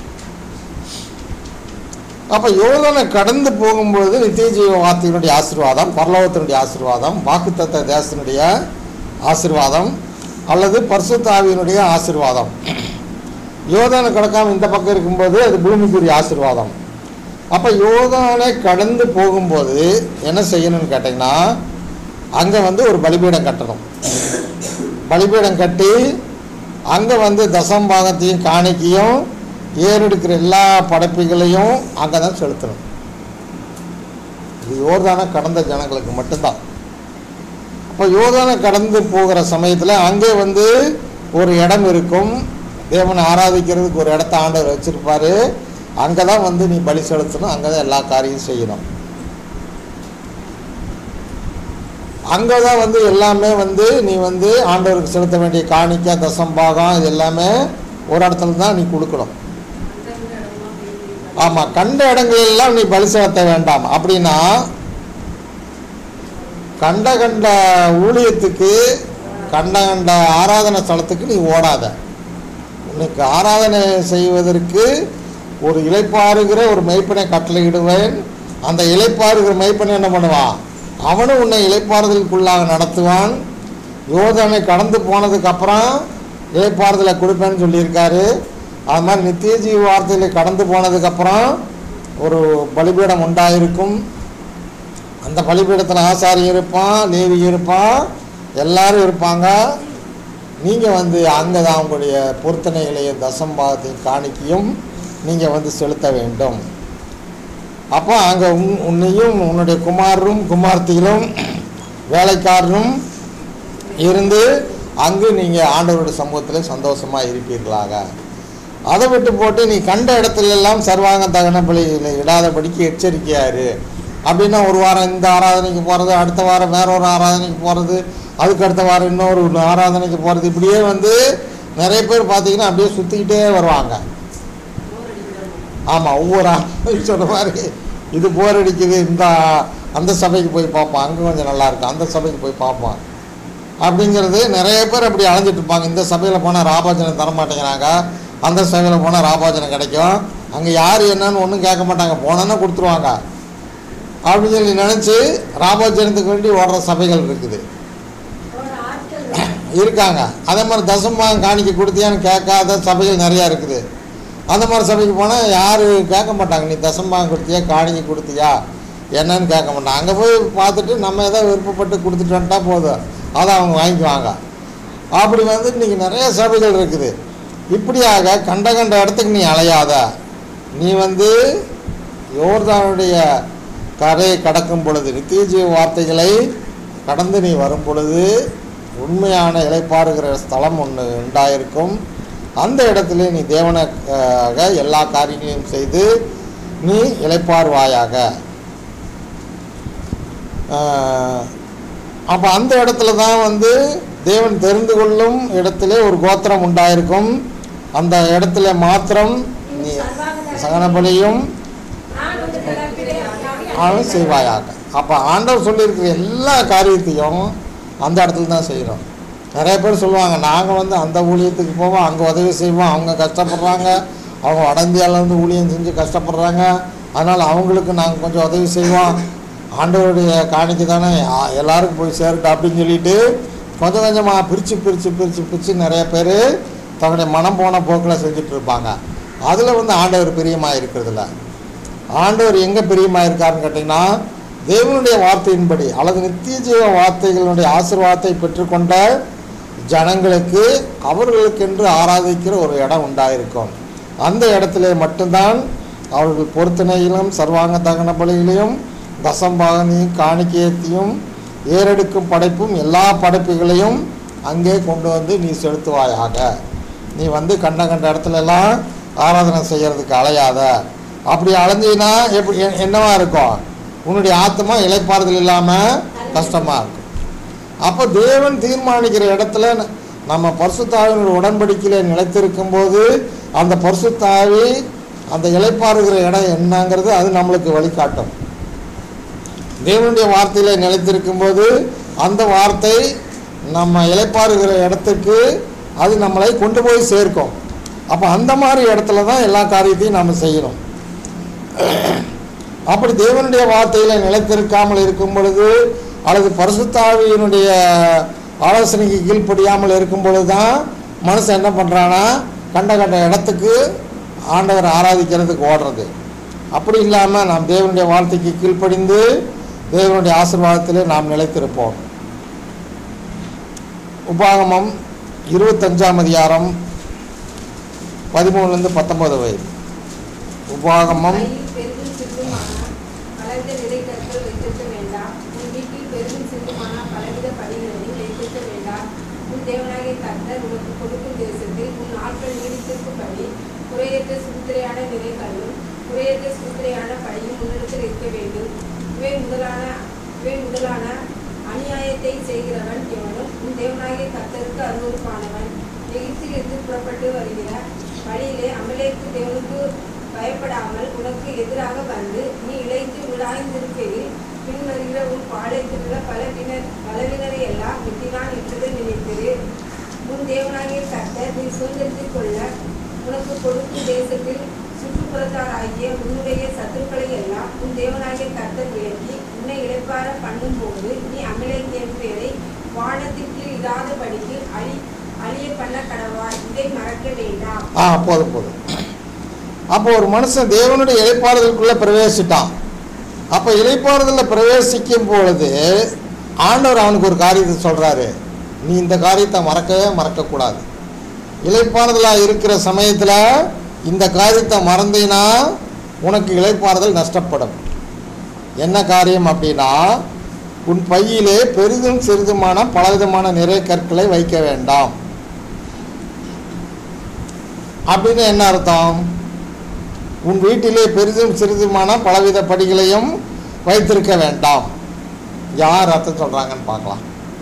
Speaker 1: அப்போ யோர்தானை கடந்து போகும்பொழுது நித்திய ஜீவ வார்த்தையினுடைய ஆசீர்வாதம் பரலோகத்தினுடைய ஆசீர்வாதம் வாக்குத்தத்த தேசத்தினுடைய ஆசீர்வாதம் அல்லது பரிசுத்த ஆவியினுடைய ஆசீர்வாதம் யோதானை கடக்காம இந்த பக்கம் இருக்கும்போது அது பூமிக்குரிய ஆசீர்வாதம் அப்போ யோதானை கடந்து போகும்போது என்ன செய்யணும்னு கேட்டிங்கன்னா அங்கே வந்து ஒரு பலிபீடம் கட்டணும் பலிபீடம் கட்டி அங்கே வந்து தசம்பாகத்தையும் காணிக்கையும் ஏறெடுக்கிற எல்லா படைப்புகளையும் அங்கே தான் செலுத்தணும் இது யோர்தானை கடந்த ஜனங்களுக்கு மட்டும்தான் அப்போ யோர்தானை கடந்து போகிற சமயத்தில் அங்கே வந்து ஒரு இடம் இருக்கும் தேவனை ஆராதிக்கிறதுக்கு ஒரு இடத்த ஆண்டவர் வச்சிருப்பாரு அங்கே தான் வந்து நீ பலி செலுத்தணும் அங்கே தான் எல்லா காரியம் செய்யணும் அங்கே தான் வந்து எல்லாமே வந்து நீ வந்து ஆண்டவருக்கு செலுத்த வேண்டிய காணிக்கை தசம்பாகம் இது எல்லாமே ஒரு இடத்துல தான் நீ கொடுக்கணும் ஆமாம் கண்ட இடங்கள் எல்லாம் நீ பலி செலுத்த வேண்டாம் அப்படின்னா கண்ட கண்ட ஊழியத்துக்கு கண்ட கண்ட ஆராதனை ஸ்தலத்துக்கு நீ ஓடாத உனக்கு ஆராதனை செய்வதற்கு ஒரு இளைப்பாறுகிற ஒரு மெய்ப்பனை கட்டளையிடுவேன் அந்த இளைப்பாறுகிற மெய்ப்பனை என்ன பண்ணுவான் அவனும் உன்னை இளைப்பாறுதலுக்குள்ளாக நடத்துவான் யோதனை கடந்து போனதுக்கு அப்புறம் இளைப்பாறுதலை கொடுப்பேன்னு சொல்லியிருக்காரு அது மாதிரி நித்திய ஜீவ வார்த்தையில் கடந்து போனதுக்கப்புறம் ஒரு பலிபீடம் உண்டாயிருக்கும் அந்த பலிபீடத்தில் ஆசாரி இருப்பான் லேவி இருப்பான் எல்லாரும் இருப்பாங்க நீங்கள் வந்து அங்கே தான் உங்களுடைய பொருத்தனைகளையும் தசம்பாகத்தையும் காணிக்கையும் நீங்கள் வந்து செலுத்த வேண்டும் அப்போ அங்கே உன் உன்னையும் உன்னுடைய குமாரரும் குமார்த்திகளும் வேலைக்காரரும் இருந்து அங்கு நீங்கள் ஆண்டவருடைய சமூகத்தில் சந்தோஷமாக இருப்பீர்களாக அதை விட்டு போட்டு நீ கண்ட இடத்துல எல்லாம் சர்வாங்க தகன பலியில் இடாதபடிக்கு எச்சரிக்கையாரு அப்படின்னா ஒரு வாரம் இந்த ஆராதனைக்கு போகிறது அடுத்த வாரம் வேற ஒரு ஆராதனைக்கு போகிறது அதுக்கு அடுத்த வாரம் இன்னொரு ஆராதனைக்கு போகிறது இப்படியே வந்து நிறைய பேர் பார்த்தீங்கன்னா அப்படியே சுற்றிக்கிட்டே வருவாங்க ஆமாம் ஒவ்வொரு ஆளும் சொன்ன மாதிரி இது போர் அடிக்குது இந்த அந்த சபைக்கு போய் பார்ப்போம் அங்கே கொஞ்சம் நல்லா இருக்கும் அந்த சபைக்கு போய் பார்ப்போம் அப்படிங்கிறது நிறைய பேர் அப்படி அலைஞ்சிட்டு இருப்பாங்க இந்த சபையில் போனால் ராபாஜனம் தர மாட்டேங்கிறாங்க அந்த சபையில் போனால் ராபாஜனம் கிடைக்கும் அங்கே யார் என்னன்னு ஒன்றும் கேட்க மாட்டாங்க போனோன்னா கொடுத்துருவாங்க அப்படின்னு சொல்லி நினச்சி ராபாஜனத்துக்கு வேண்டி ஓடுற சபைகள் இருக்குது
Speaker 4: ஒரு ஆட்கள்
Speaker 1: இருக்காங்க அதே மாதிரி தசமாக காணிக்க கொடுத்தியான்னு கேட்காத சபைகள் நிறையா இருக்குது அந்த மாதிரி சபைக்கு போனால் யாரும் கேட்க மாட்டாங்க நீ தசமாக கொடுத்தியா காணிக்கை கொடுத்தியா என்னன்னு கேட்க மாட்டாங்க அங்கே போய் பார்த்துட்டு நம்ம ஏதோ விருப்பப்பட்டு கொடுத்துட்டு வந்துட்டா போதும் அதை அவங்க வாங்கிக்குவாங்க அப்படி வந்து இன்றைக்கி நிறைய சபைகள் இருக்குது இப்படியாக கண்ட கண்ட இடத்துக்கு நீ அலையாத நீ வந்து யோர்தானுடைய கரையை கடக்கும் பொழுது நித்திய ஜீவ வார்த்தைகளை கடந்து நீ வரும் பொழுது உண்மையான இளைப்பாறுகிற ஸ்தலம் ஒன்று உண்டாயிருக்கும் அந்த இடத்துல நீ தேவனுக்காக எல்லா காரியங்களையும் செய்து நீ இளைப்பாறுவாயாக அப்போ அந்த இடத்துல தான் வந்து தேவன் தெரிந்து கொள்ளும் இடத்துல ஒரு கோத்திரம் உண்டாயிருக்கும் அந்த இடத்துல மாத்திரம் நீ சகனபலியும்
Speaker 4: நான் உங்கள் பிறப்பிலே அல்லாமல்
Speaker 1: அவன் செய்வாயாக அப்போ ஆண்டவர் சொல்லியிருக்கிற எல்லா காரியத்தையும் அந்த இடத்துல தான் செய்கிறோம் நிறைய பேர் சொல்லுவாங்க நாங்கள் வந்து அந்த ஊழியத்துக்கு போவோம் அங்கே உதவி செய்வோம் அவங்க கஷ்டப்படுறாங்க அவங்க வட இந்தியாவில் வந்து ஊழியம் செஞ்சு கஷ்டப்படுறாங்க அதனால் அவங்களுக்கு நாங்கள் கொஞ்சம் உதவி செய்வோம் ஆண்டவருடைய காணிக்கை தானே ஆ- எல்லாருக்கும் போய் சேரட்டும் அப்படின்னு சொல்லிட்டு கொஞ்சம் கொஞ்சமாக பிரித்து பிரித்து பிரித்து பிரித்து நிறைய பேர் தன்னுடைய மனம் போன போக்கில் செஞ்சுட்டு இருப்பாங்க அதில் வந்து ஆண்டவர் பிரியமாக இருக்கிறதில்ல ஆண்டவர் எங்கே பிரியமாக இருக்காருன்னு கேட்டிங்கன்னா தேவனுடைய வார்த்தையின்படி அல்லது நித்திய ஜீவ வார்த்தைகளுடைய ஆசீர்வாதத்தை பெற்றுக்கொண்ட ஜனங்களுக்கு அவர்களுக்கென்று ஆராதிக்கிற ஒரு இடம் உண்டாயிருக்கும் அந்த இடத்துல மட்டும்தான் அவர்கள் பொருத்தனையிலும் சர்வாங்க தகன பலிகளையும் தசம்பாகனையும் காணிக்கையத்தையும் ஏறெடுக்கும் படைப்பும் எல்லா படைப்புகளையும் அங்கே கொண்டு வந்து நீ செலுத்துவாயாக நீ வந்து கண்ட கண்ட இடத்துல எல்லாம் ஆராதனை செய்யறதுக்கு அலையாத அப்படி அலைஞ்சினா எப்படி எ- என்னவா இருக்கும் உன்னுடைய ஆத்மா இளைப்பாறுதல் இல்லாமல் கஷ்டமாக இருக்கும் அப்போ தேவன் தீர்மானிக்கிற இடத்துல நம்ம பரிசுத்தாவினுடைய உடன்படிக்கையில் நிலைத்திருக்கும் போது அந்த பரிசுத்தாவி அந்த இளைப்பாறுகிற இடம் என்னங்கிறது அது நம்மளுக்கு வழிகாட்டும் தேவனுடைய வார்த்தையில் நிலைத்திருக்கும் போது அந்த வார்த்தை நம்ம இளைப்பாறுகிற இடத்துக்கு அது நம்மளை கொண்டு போய் சேர்க்கும் அப்போ அந்த மாதிரி இடத்துல தான் எல்லா காரியத்தையும் நாம் செய்யணும் அப்படி தேவனுடைய வார்த்தையில் நிலைத்திருக்காமல் இருக்கும் பொழுது அல்லது பரிசுத்தாவியினுடைய ஆலோசனைக்கு கீழ்ப்படியாமல் இருக்கும் பொழுது தான் மனுஷன் என்ன பண்ணுறான்னா கண்ட கண்ட இடத்துக்கு ஆண்டவர் ஆராதிக்கிறதுக்கு ஓடுறது அப்படி இல்லாமல் நாம் தேவனுடைய வார்த்தைக்கு கீழ்ப்படிந்து தேவனுடைய ஆசீர்வாதத்திலே நாம் நிலைத்திருப்போம் உபாகமம் இருபத்தஞ்சாம் அதிகாரம் பதிமூணுலேருந்து பத்தொன்பது வயது உபாகமம்
Speaker 5: கையில் பெரிதும் சிறிதுமான பலவித விதைக்கற்கள் வைத்திருக்க வேண்டாம் உன் வீட்டில் பெரிதும் சிறிதுமான பலவித படிகளையும் வைத்திருக்க வேண்டாம் உன் தேவனாகிய கர்த்தர் உனக்கு கொடுக்கும் தேசத்தில் உன் நாட்கள் நீடித்திருக்கும்படி குறையற்ற சுத்திரையான விதைகளும் குறையற்ற சுத்திரையான படியும் உன்னிடத்தில் இருக்க வேண்டும் இவை முதலான இவை முதலான அநியாயத்தை செய்கிறவன் எவனும் உன் தேவனாகிய கர்த்தருக்கு அருவருப்பானவன் எகிப்திலிருந்து புறப்பட்டு வருகிற வழியிலே அமலேக்கு தேவனுக்கு பயப்படாமல் உனக்கு எதிராக வந்து நீ இழைத்து விடாய்ந்திருக்கையில் பின் வருகிற உன் பாளையத்திலுள்ள பலவினர் பலவினரை எல்லாம் வெட்டினான் என்றதை நினைத்திரு உன் தேவனாகிய கர்த்தர் நீ சுதந்திரத்திக் கொள்ள உனக்கு கொடுக்கும் தேசத்தில் சுற்றுப்புறத்தாராகிய உன்னுடைய சத்துருக்களை எல்லாம் உன் தேவனாகிய கர்த்தர் விலக்கி உன்னை இழைப்பார பண்ணும்போது நீ அமிலேக்கியன் பேரை வானத்திற்கு இராதபடிக்கு அழி அழிய பண்ண கடவாய் இதை மறக்க வேண்டாம்
Speaker 1: ஆ போதும் போதும் அப்போ ஒரு மனுஷன் தேவனுடைய இழைப்பாறுதலுக்குள்ளே பிரவேசிட்டான் அப்போ இழைப்பாறுதலில் பிரவேசிக்கும் பொழுது ஆண்டவர் அவனுக்கு ஒரு காரியத்தை சொல்கிறாரு நீ இந்த காரியத்தை மறக்கவே மறக்கக்கூடாது இழைப்பாறுதலாக இருக்கிற சமயத்தில் இந்த காரியத்தை மறந்தீன்னா உனக்கு இழைப்பாறுதல் நஷ்டப்படும் என்ன காரியம் அப்படின்னா உன் பையிலே பெரிதும் சிறிதுமான பலவிதமான நிறை கற்களை வைக்க வேண்டாம் அப்படின்னு என்ன அர்த்தம் உன் வீட்டிலே பெரிதும் சிறிதுமான பலவித படிகளையும் வைத்திருக்க வேண்டாம் யார் அர்த்தம் சொல்றாங்கன்னு பார்க்கலாம்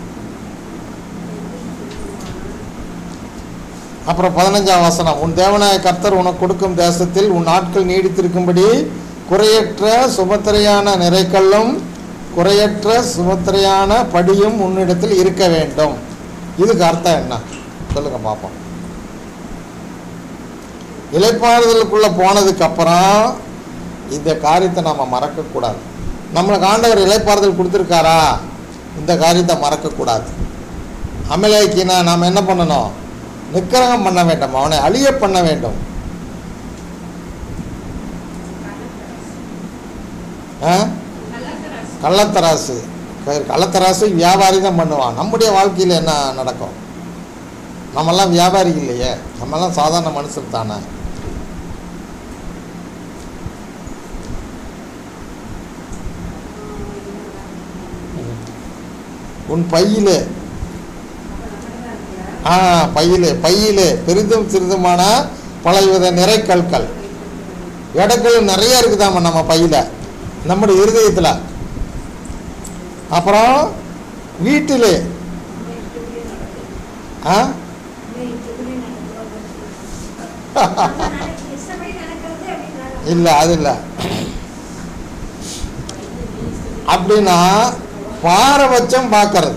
Speaker 1: அப்புறம் பதினஞ்சாம் வசனம் உன் தேவனாய கர்த்தர் உனக்கு கொடுக்கும் தேசத்தில் உன் நாட்கள் நீடித்திருக்கும்படி குறையற்ற சுமத்திரையான நிறைக்கல்லும் குறையற்ற சுமத்திரையான படியும் உன்னிடத்தில் இருக்க வேண்டும் இதுக்கு அர்த்தம் என்ன சொல்லுங்க பார்ப்போம் இலைப்பாறுதலுக்குள்ளே போனதுக்கு அப்புறம் இந்த காரியத்தை நம்ம மறக்கக்கூடாது நம்மளுக்கு ஆண்டவர் இலைப்பாறுதல் கொடுத்துருக்காரா இந்த காரியத்தை மறக்கக்கூடாது அமலேக்கினா நாம் என்ன பண்ணணும் நிக்கிரகம் பண்ண வேண்டும் அவனை அழிய பண்ண வேண்டும் ஆ
Speaker 3: கள்ளத்தராசு
Speaker 1: கள்ளத்தராசு க- கள்ளத்தராசு வியாபாரி தான் பண்ணுவான் நம்முடைய வாழ்க்கையில் என்ன நடக்கும் நம்மெல்லாம் வியாபாரி இல்லையே நம்மெல்லாம் சாதாரண மனுஷர் தானே உன் பையிலே ஆ பையிலே பையிலே பெரிதும் சிறிதுமான பலவித நிறைக்கற்கள் எடைகள் நிறைய இருக்குதாம்மா நம்ம பையில நம்முடைய இருதயத்தில் அப்புறம் வீட்டிலே ஆ
Speaker 4: இஷ்டப்படி நடக்கிறது அப்படின்னு
Speaker 1: இல்லை அது இல்லை அப்படின்னா பாரபட்சம் பார்க்கறது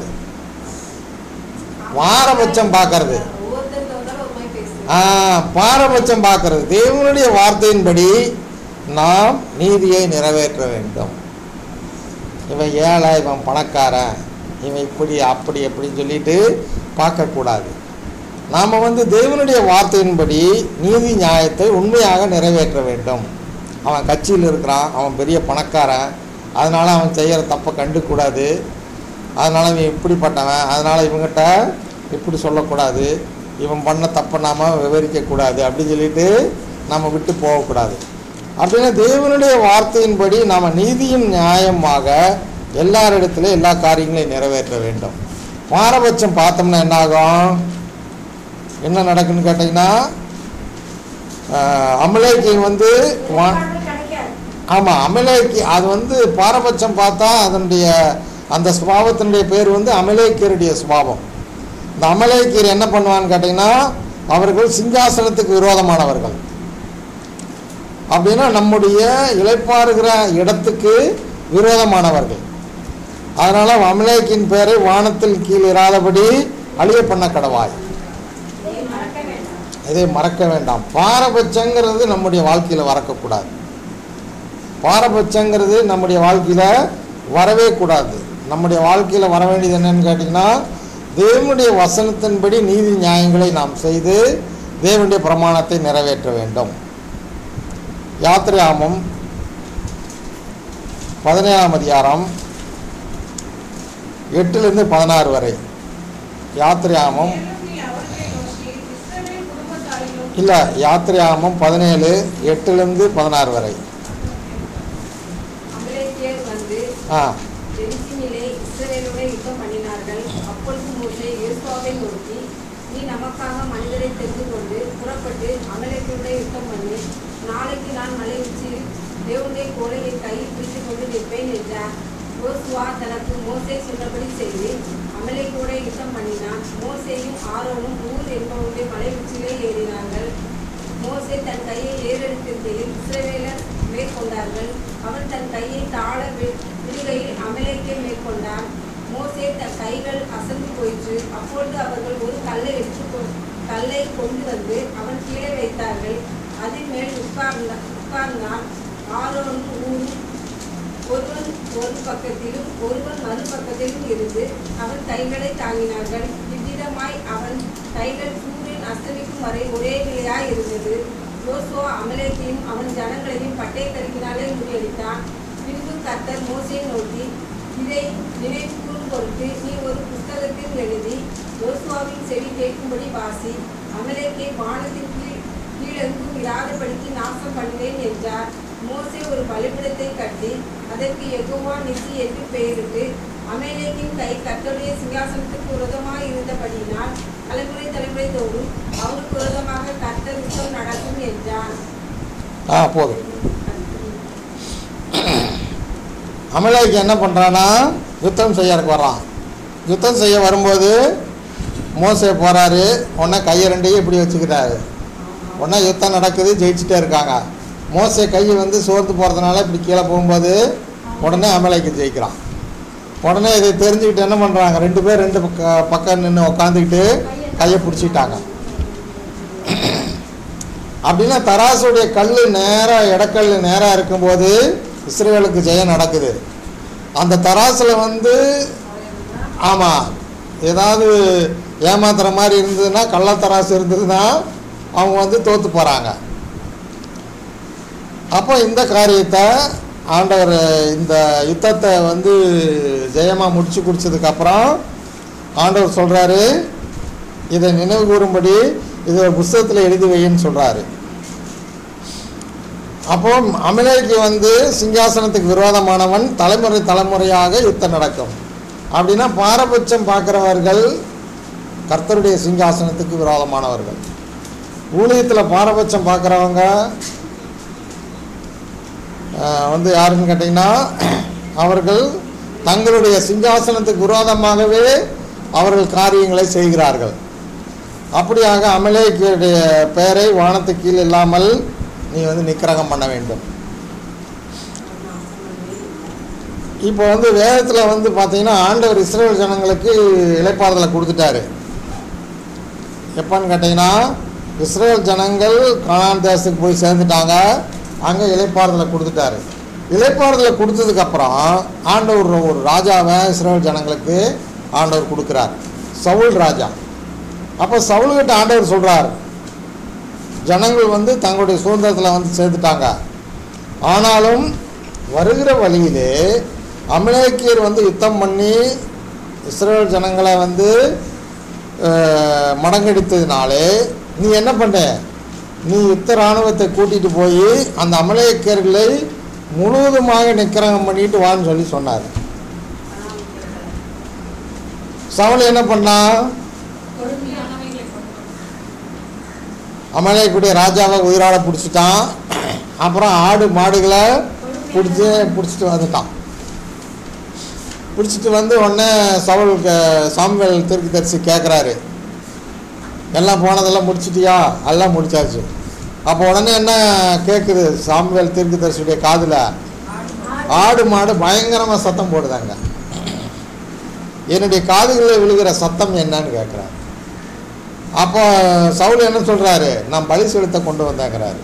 Speaker 1: பாரபட்சம் பார்க்கறது
Speaker 5: ஒவ்வொருத்தருக்கு வந்தாலும் ஒரு மாதிரி பேசுறேன்
Speaker 1: ஆ, பாரபட்சம் பார்க்கறது தேவனுடைய வார்த்தையின்படி நாம் நீதியை நிறைவேற்ற வேண்டும் இவன் ஏழை இவன் பணக்காரன் இவன் இப்படி அப்படி அப்படின்னு சொல்லிட்டு பார்க்கக்கூடாது நாம் வந்து தேவனுடைய வார்த்தையின்படி நீதி நியாயத்தை உண்மையாக நிறைவேற்ற வேண்டும் அவன் கட்சியில் இருக்கிறான் அவன் பெரிய பணக்காரன் அதனால் அவன் செய்கிற தப்பை கண்டுக்கூடாது அதனால் இவன் இப்படிப்பட்டவன் அதனால் இவங்கிட்ட இப்படி சொல்லக்கூடாது இவன் பண்ண தப்பை நாம் விவரிக்கக்கூடாது அப்படின்னு சொல்லிட்டு நம்ம விட்டு போகக்கூடாது அப்படின்னா தேவனுடைய வார்த்தையின்படி நாம் நீதியும் நியாயமாக எல்லாரிடத்திலும் எல்லா காரியங்களையும் நிறைவேற்ற வேண்டும் பாரபட்சம் பார்த்தோம்னா என்ன ஆகும் என்ன நடக்குன்னு கேட்டிங்கன்னா அமலேக்கி வந்து வா
Speaker 4: கிடைக்காது
Speaker 1: ஆமாம் அமலேக்கி அது வந்து பாரபட்சம் பார்த்தா அதனுடைய அந்த சுபாவத்தினுடைய பேர் வந்து அமலேக்கியருடைய சுபாவம் இந்த அமலேக்கீர் என்ன பண்ணுவான்னு கேட்டிங்கன்னா அவர்கள் சிங்காசனத்துக்கு விரோதமானவர்கள் அப்படின்னா நம்முடைய இளைப்பாறுகிற இடத்துக்கு விரோதமானவர்கள் அதனால அமலேக்கின் பேரை வானத்தில் கீழ் இராதபடி அழிய பண்ண கடவாய்
Speaker 4: இதை மறக்க வேண்டாம்
Speaker 1: இதை மறக்க வேண்டாம் பாரபட்சங்கிறது நம்முடைய வாழ்க்கையில் வரக்கூடாது பாரபட்சங்கிறது நம்முடைய வாழ்க்கையில் வரவே கூடாது நம்முடைய வாழ்க்கையில் வர வேண்டியது என்னன்னு கேட்டிங்கன்னா தேவனுடைய வசனத்தின்படி நீதி நியாயங்களை நாம் செய்து தேவனுடைய பிரமாணத்தை நிறைவேற்ற வேண்டும் யாத்திரையாமம் பதினேழாம் அதிகாரம் எட்டிலிருந்து பதினாறு வரை யாத்திரையாமம்
Speaker 3: மேலும் நீ அவர்களை நோக்கி, இஸ்ரவேல் குடும்பத்தாரிலும்
Speaker 1: இல்லை யாத்திரையாமம் பதினேழு எட்டுலேருந்து பதினாறு வரை
Speaker 5: அமலேக்கியர் வந்து
Speaker 1: ஆ
Speaker 5: பென்சினிலே இஸ்ரவேலோட யுத்தம் பண்ணினார்கள் அப்பொழுது மோசே யோசுவாவை நோக்கி நீ நமக்காக மனிதரை தெரிந்து கொண்டு புறப்பட்டு அமலேக்கியரோட யுத்தம் பண்ணி நாளைக்கு நான் மலை உச்சியில் தேவனுடைய கோலை என் கையில் பிடித்துக் கொண்டு நிற்பேன் என்றார் யோசுவா தனக்கு மோசே சொன்னபடி செய்து அமலேக்கோட யுத்தம் பண்ணினான் மோசேயும் ஆரோனும் ஊர் என்பவருடைய மலை உச்சியிலே ஏறினார்கள் மோசே தன் கையை ஏறெடுத்திருக்கையில் இஸ்ரவேலர் மேற்கொண்டார்கள் அவன் தன் கையை தாழ வி- விடுகையில் அமலேக்கை மேற்கொண்டான் மோசே தன் கைகள் அசந்து போயிற்று அப்பொழுது அவர்கள் ஒரு கல்லை எடுத்து கொ- கல்லை கொண்டு வந்து அவன் கீழே வைத்தார்கள் அதன் மேல் உட்கார்ந்த உட்கார்ந்தான் ஆரோனும் ஊரும் ஒருவன் ஒரு பக்கத்திலும் ஒருவன் மறுபக்கத்திலும் இருந்து அவன் கைகளை தாங்கினார்கள் இவ்விதமாய் அவன் கைகள் சூரியன் அஸ்தமிக்கும் வரை ஒரே நிலையாய் இருந்தது யோசுவா அமலேக்கையும் அவன் ஜனங்களையும் பட்டய கருக்கினாலே முறியடித்தான் பின்பு கர்த்தர் மோசையை நோக்கி இதை நினைவு கூறும் பொருட்டு நீ ஒரு புஸ்தகத்தில் எழுதி யோசுவாவின் செவி கேட்கும்படி வாசி அமலேக்கை வானத்தின் கீழ் கீழெங்கும் இராதபடிக்கு நாசம் பண்ணுவேன் என்றார் மோசே ஒரு பலிபீடத்தை கட்டி அதற்கு எகோவா நிசி என்று பெயரிட்டு அமேலேக்கின் கை கர்த்தருடைய சிங்காசனத்துக்கு விரோதமாய் இருந்தபடியினால் தலைமுறை தலைமுறை தோறும் அவருக்கு விரோதமாக கர்த்தர் யுத்தம் நடக்கும் என்றான்
Speaker 1: ஆ போதும் அமலேக்கு என்ன பண்ணுறான்னா யுத்தம் செய்யறதுக்கு வர்றான் யுத்தம் செய்ய வரும்போது மோசே போகிறாரு உடனே கையை ரெண்டையும் இப்படி வச்சுக்கிறாரு உடனே யுத்தம் நடக்குது ஜெயிச்சுட்டே இருக்காங்க மோசே கை வந்து சோர்ந்து போகிறதுனால இப்படி கீழே போகும்போது உடனே அமலேக்கு ஜெயிக்கிறான் உடனே இதை தெரிஞ்சுக்கிட்டு என்ன பண்ணுறாங்க ரெண்டு பேர் ரெண்டு பக்க பக்கம் நின்று உட்காந்துக்கிட்டு கையை பிடிச்சிக்கிட்டாங்க அப்படின்னா தராசுடைய கல் நேராக இடக்கல் நேராக இருக்கும்போது இஸ்ரேலுக்கு ஜெயம் நடக்குது அந்த தராசில் வந்து ஆமாம் ஏதாவது ஏமாத்துற மாதிரி இருந்ததுன்னா கள்ளத்தராசு இருந்ததுன்னா அவங்க வந்து தோற்று போகிறாங்க அப்போ இந்த காரியத்தை ஆண்டவர் இந்த யுத்தத்தை வந்து ஜெயமாக முடிச்சு குடிச்சதுக்கப்புறம் ஆண்டவர் சொல்கிறாரு இதை நினைவு கூறும்படி இது ஒரு புஸ்தகத்தில் எழுதி வைன்னு சொல்கிறாரு அப்போ அமலேக்கு வந்து சிங்காசனத்துக்கு விரோதமானவன் தலைமுறை தலைமுறையாக யுத்தம் நடக்கும் அப்படின்னா பாரபட்சம் பார்க்குறவர்கள் கர்த்தருடைய சிங்காசனத்துக்கு விரோதமானவர்கள் ஊழியத்தில் பாரபட்சம் பார்க்குறவங்க ஆஹ், வந்து யாருன்னு கேட்டிங்கன்னா அவர்கள் தங்களுடைய சிங்காசனத்துக்கு விரோதமாகவே அவர்கள் காரியங்களை செய்கிறார்கள் அப்படியாக அமலேக்கியுடைய பெயரை வானத்துக்கு கீழ் இல்லாமல் நீ வந்து நிக்கிரகம் பண்ண வேண்டும் இப்போ வந்து வேதத்தில் வந்து பார்த்தீங்கன்னா ஆண்டவர் இஸ்ரேல் ஜனங்களுக்கு இளைப்பாறுதலை கொடுத்துட்டாரு எப்போன்னு கேட்டிங்கன்னா இஸ்ரேல் ஜனங்கள் கானான் தேசத்துக்கு போய் சேர்ந்துட்டாங்க அங்கே இளைப்பாறுதலை கொடுத்துட்டாரு இளைப்பாறுதலை கொடுத்ததுக்கப்புறம் ஆண்டவர் ஒரு ராஜாவை இஸ்ரேல் ஜனங்களுக்கு ஆண்டவர் கொடுக்குறார் சவுல் ராஜா அப்போ சவுல்கிட்ட ஆண்டவர் சொல்கிறார் ஜனங்கள் வந்து தங்களுடைய சுதந்திரத்தில் வந்து சேர்த்துட்டாங்க ஆனாலும் வருகிற வழியிலே அமலேக்கியர் வந்து யுத்தம் பண்ணி இஸ்ரேல் ஜனங்களை வந்து அஹ், மடங்கடித்ததுனாலே நீ என்ன பண்ண நீ யுத்த இராணுவத்தை கூட்டிகிட்டு போய் அந்த அமலேக்கியர்களை முழுவதுமாக நிக்கிரகம் பண்ணிட்டு வான்னு சொல்லி சொன்னார் சவுல் என்ன பண்ணான்
Speaker 4: கொடுமையானவைகளை கொண்டு
Speaker 1: அமலேக்குடைய ராஜாவை உயிராட பிடிச்சிட்டான் அப்புறம் ஆடு மாடுகளை பிடிச்சி பிடிச்சிட்டு வந்துட்டான் பிடிச்சிட்டு வந்து உடனே சவுல் க- சாமுவேல் தீர்க்கதரிசி கேட்குறாரு எல்லாம் போனதெல்லாம் முடிச்சிட்டியா எல்லாம் முடிச்சாச்சு அப்போ உடனே என்ன கேட்குது சாமுவேல் தீர்க்கதரிசியுடைய காதில் ஆடு மாடு பயங்கரமாக சத்தம் போடுதாங்க என்னுடைய காதுகளில் விழுகிற சத்தம் என்னன்னு கேட்குறாரு அப்போ சவுல் என்ன சொல்கிறாரு நான் பலி செலுத்த கொண்டு வந்தேங்கிறாரு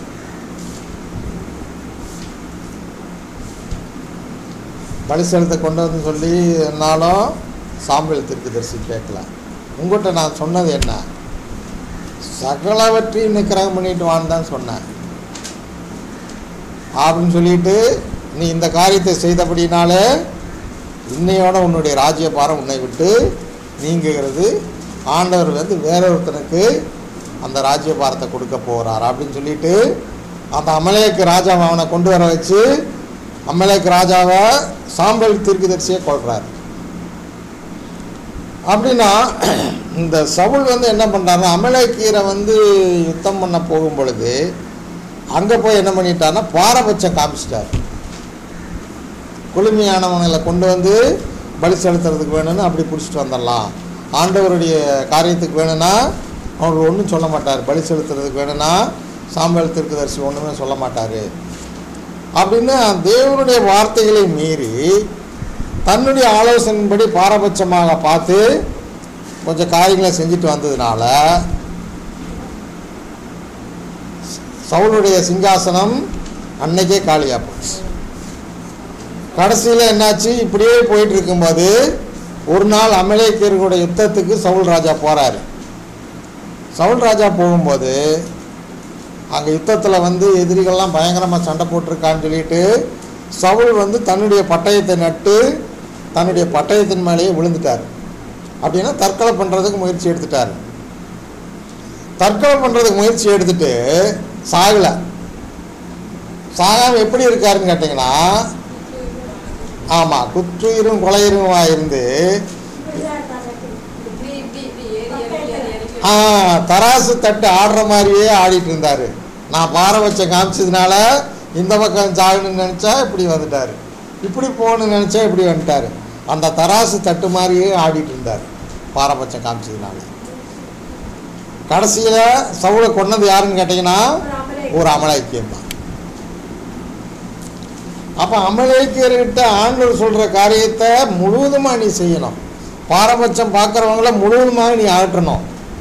Speaker 1: பலி செலுத்த கொண்டு வந்து சொல்லி என்னாலும் சாம்பல் தீர்க்கதரிசி கேட்கல உங்கள்கிட்ட நான் சொன்னது என்ன சகலவற்றையும் நிக்கிரகம் பண்ணிட்டு வான்னு தான் சொன்னேன் அப்படின்னு சொல்லிட்டு நீ இந்த காரியத்தை செய்தபடினாலே இன்னையோட உன்னுடைய ராஜ்ய பாரம் உன்னை விட்டு நீங்குகிறது ஆண்டவர் வந்து வேற ஒருத்தனுக்கு அந்த ராஜ்ய பாரத்தை கொடுக்க போகிறார் அப்படின்னு சொல்லிட்டு அந்த அமலேக்கு ராஜாவை அவனை கொண்டு வர வச்சு அமலேக்கு ராஜாவை சாம்பல் தீர்க்கதரிசியை கொள்றாரு அப்படின்னா இந்த சவுல் வந்து என்ன பண்ணுறாருன்னா அமலேக்கீரை வந்து யுத்தம் பண்ண போகும் பொழுது அங்கே போய் என்ன பண்ணிட்டாருன்னா பாரபட்சம் காமிச்சிட்டார் குளுமையானவங்களை கொண்டு வந்து பலி செலுத்துறதுக்கு வேணும்னு அப்படி பிடிச்சிட்டு வந்துடலாம் ஆண்டவருடைய காரியத்துக்கு வேணும்னா அவர் ஒன்றும் சொல்ல மாட்டார் பலி செலுத்துறதுக்கு வேணும்னா சாம்பல் தீர்க்கதரிசி ஒன்றுமே சொல்ல மாட்டார் அப்படின்னு தேவனுடைய வார்த்தைகளை மீறி தன்னுடைய ஆலோசனைப்படி பாரபட்சமாக பார்த்து கொஞ்சம் காரியங்களை செஞ்சுட்டு வந்ததுனால சவுளுடைய சிங்காசனம் அன்னைக்கே காலியாக போச்சு கடைசியில் என்னாச்சு இப்படியே போயிட்டு இருக்கும்போது ஒரு நாள் அமலேக்கியர்களுடைய யுத்தத்துக்கு சவுல் ராஜா போகிறாரு சவுல் ராஜா போகும்போது அங்கே யுத்தத்தில் வந்து எதிரிகள்லாம் பயங்கரமாக சண்டை போட்டிருக்கான்னு சொல்லிட்டு சவுல் வந்து தன்னுடைய பட்டயத்தை நட்டு தன்னுடைய பட்டயத்தின் மேலேயே விழுந்துட்டார் அப்படின்னா தற்கொலை பண்ணுறதுக்கு முயற்சி எடுத்துட்டார் தற்கொலை பண்ணுறதுக்கு முயற்சி எடுத்துட்டு சாகலை சாகாமல் எப்படி இருக்காருன்னு கேட்டிங்கன்னா ஆமாம் குற்றுயிரும் கொலையுருமா இருந்து
Speaker 5: இப்படி இப்படி இப்படி ஏறி இறங்கி ஏறி இறங்கி
Speaker 1: ஆ தராசு தட்டு ஆடுற மாதிரியே ஆடிட்டு இருந்தார் நான் பாரபட்சம் காமிச்சதுனால இந்த பக்கம் சாகணும்னு நினச்சா இப்படி வந்துட்டார் இப்படி போகணும்னு நினச்சா இப்படி வந்துட்டார் அந்த தராசு தட்டு மாதிரியே ஆடிட்டு இருந்தார் பாரபட்சம் காமிச்சதுனால கடைசியில் சவுளை கொன்னது யாருன்னு கேட்டிங்கன்னா ஒரு அமலாக்கியம் தான் அப்போ அமலேக்கியர்கிட்ட ஆண்டவர் சொல்கிற காரியத்தை முழுவதுமாக நீ செய்யணும் பாரபட்சம் பார்க்குறவங்கள முழுவதுமாக நீ ஆற்றணும்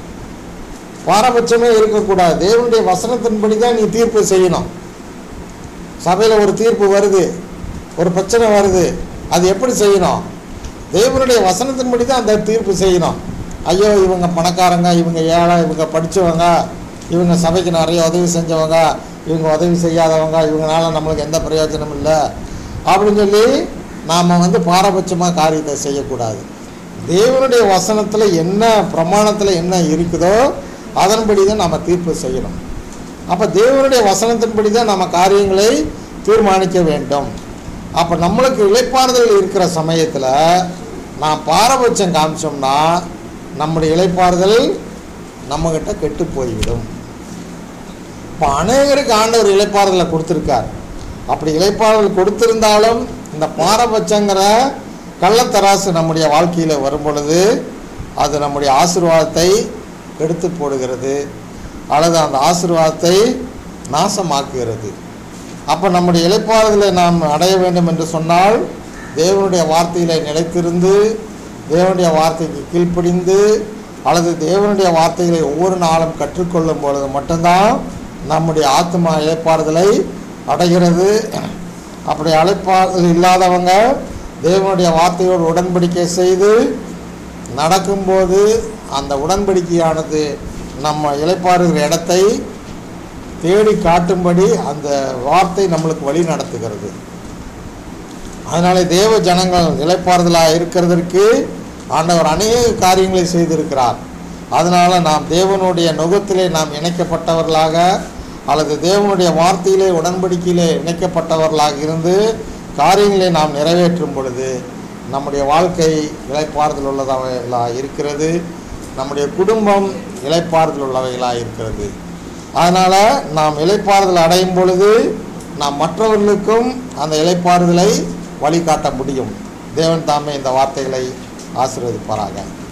Speaker 1: பாரபட்சமே இருக்கக்கூடாது தேவனுடைய வசனத்தின்படி தான் நீ தீர்ப்பு செய்யணும் சபையில் ஒரு தீர்ப்பு வருது ஒரு பிரச்சனை வருது அது எப்படி செய்யணும் தேவனுடைய வசனத்தின்படி தான் அந்த தீர்ப்பு செய்யணும் ஐயோ இவங்க பணக்காரங்க இவங்க ஏழை இவங்க படித்தவங்க இவங்க சபைக்கு நிறைய உதவி செஞ்சவங்க இவங்க உதவி செய்யாதவங்க இவங்களால நம்மளுக்கு எந்த பிரயோஜனமும் இல்லை அப்படின்னு சொல்லி நாம் வந்து பாரபட்சமாக காரியத்தை செய்யக்கூடாது தேவனுடைய வசனத்தில் என்ன பிரமாணத்தில் என்ன இருக்குதோ அதன்படி தான் நம்ம தீர்ப்பு செய்யணும் அப்போ தேவனுடைய வசனத்தின்படி தான் நம்ம காரியங்களை தீர்மானிக்க வேண்டும் அப்போ நம்மளுக்கு இளைப்பாறுதல் இருக்கிற சமயத்தில் நான் பாரபட்சம் காமிச்சோம்னா நம்முடைய இளைப்பாறுதல் நம்மக்கிட்ட கெட்டு போய்விடும் இப்போ அநேகருக்கு ஆண்டவர் இளைப்பாறுதலை கொடுத்துருக்கார் அப்படி இளைப்பாறுதல் கொடுத்திருந்தாலும் இந்த பாரபட்சங்கிற கள்ளத்தராசு நம்முடைய வாழ்க்கையில் வரும் பொழுது அது நம்முடைய ஆசீர்வாதத்தை எடுத்து போடுகிறது அல்லது அந்த ஆசீர்வாதத்தை நாசமாக்குகிறது அப்போ நம்முடைய இளைப்பாறுதலை நாம் அடைய வேண்டும் என்று சொன்னால் தேவனுடைய வார்த்தையில நிலைத்திருந்து தேவனுடைய வார்த்தைக்கு கீழ்ப்படிந்து அல்லது தேவனுடைய வார்த்தைகளை ஒவ்வொரு நாளும் கற்றுக்கொள்ளும் பொழுது மட்டும்தான் நம்முடைய ஆத்மா இளைப்பாறுதலை அடைகிறது அப்படி அழைப்பாறுதல் இல்லாதவங்க தேவனுடைய வார்த்தையோடு உடன்படிக்கை செய்து நடக்கும்போது அந்த உடன்படிக்கையானது நம்ம இளைப்பாறுகிற இடத்தை தேடி காட்டும்படி அந்த வார்த்தை நம்மளுக்கு வழி நடத்துகிறது அதனால தேவ ஜனங்கள் இளைப்பாறுதலாக இருக்கிறதற்கு ஆண்டவர் அநேக காரியங்களை செய்திருக்கிறார் அதனால் நாம் தேவனுடைய நுகத்திலே நாம் இணைக்கப்பட்டவர்களாக அல்லது தேவனுடைய வார்த்தையிலே உடன்படிக்கையிலே இணைக்கப்பட்டவர்களாக இருந்து காரியங்களை நாம் நிறைவேற்றும் பொழுது நம்முடைய வாழ்க்கை இளைப்பாறுதல் உள்ளதாக இருக்கிறது நம்முடைய குடும்பம் இளைப்பாறுதல் உள்ளவைகளாக இருக்கிறது அதனால் நாம் இளைப்பாறுதல் அடையும் பொழுது நாம் மற்றவர்களுக்கும் அந்த இளைப்பாறுதலை வழிகாட்ட முடியும் தேவன் தாமே இந்த வார்த்தைகளை ஆசீர்வதிப்பாராக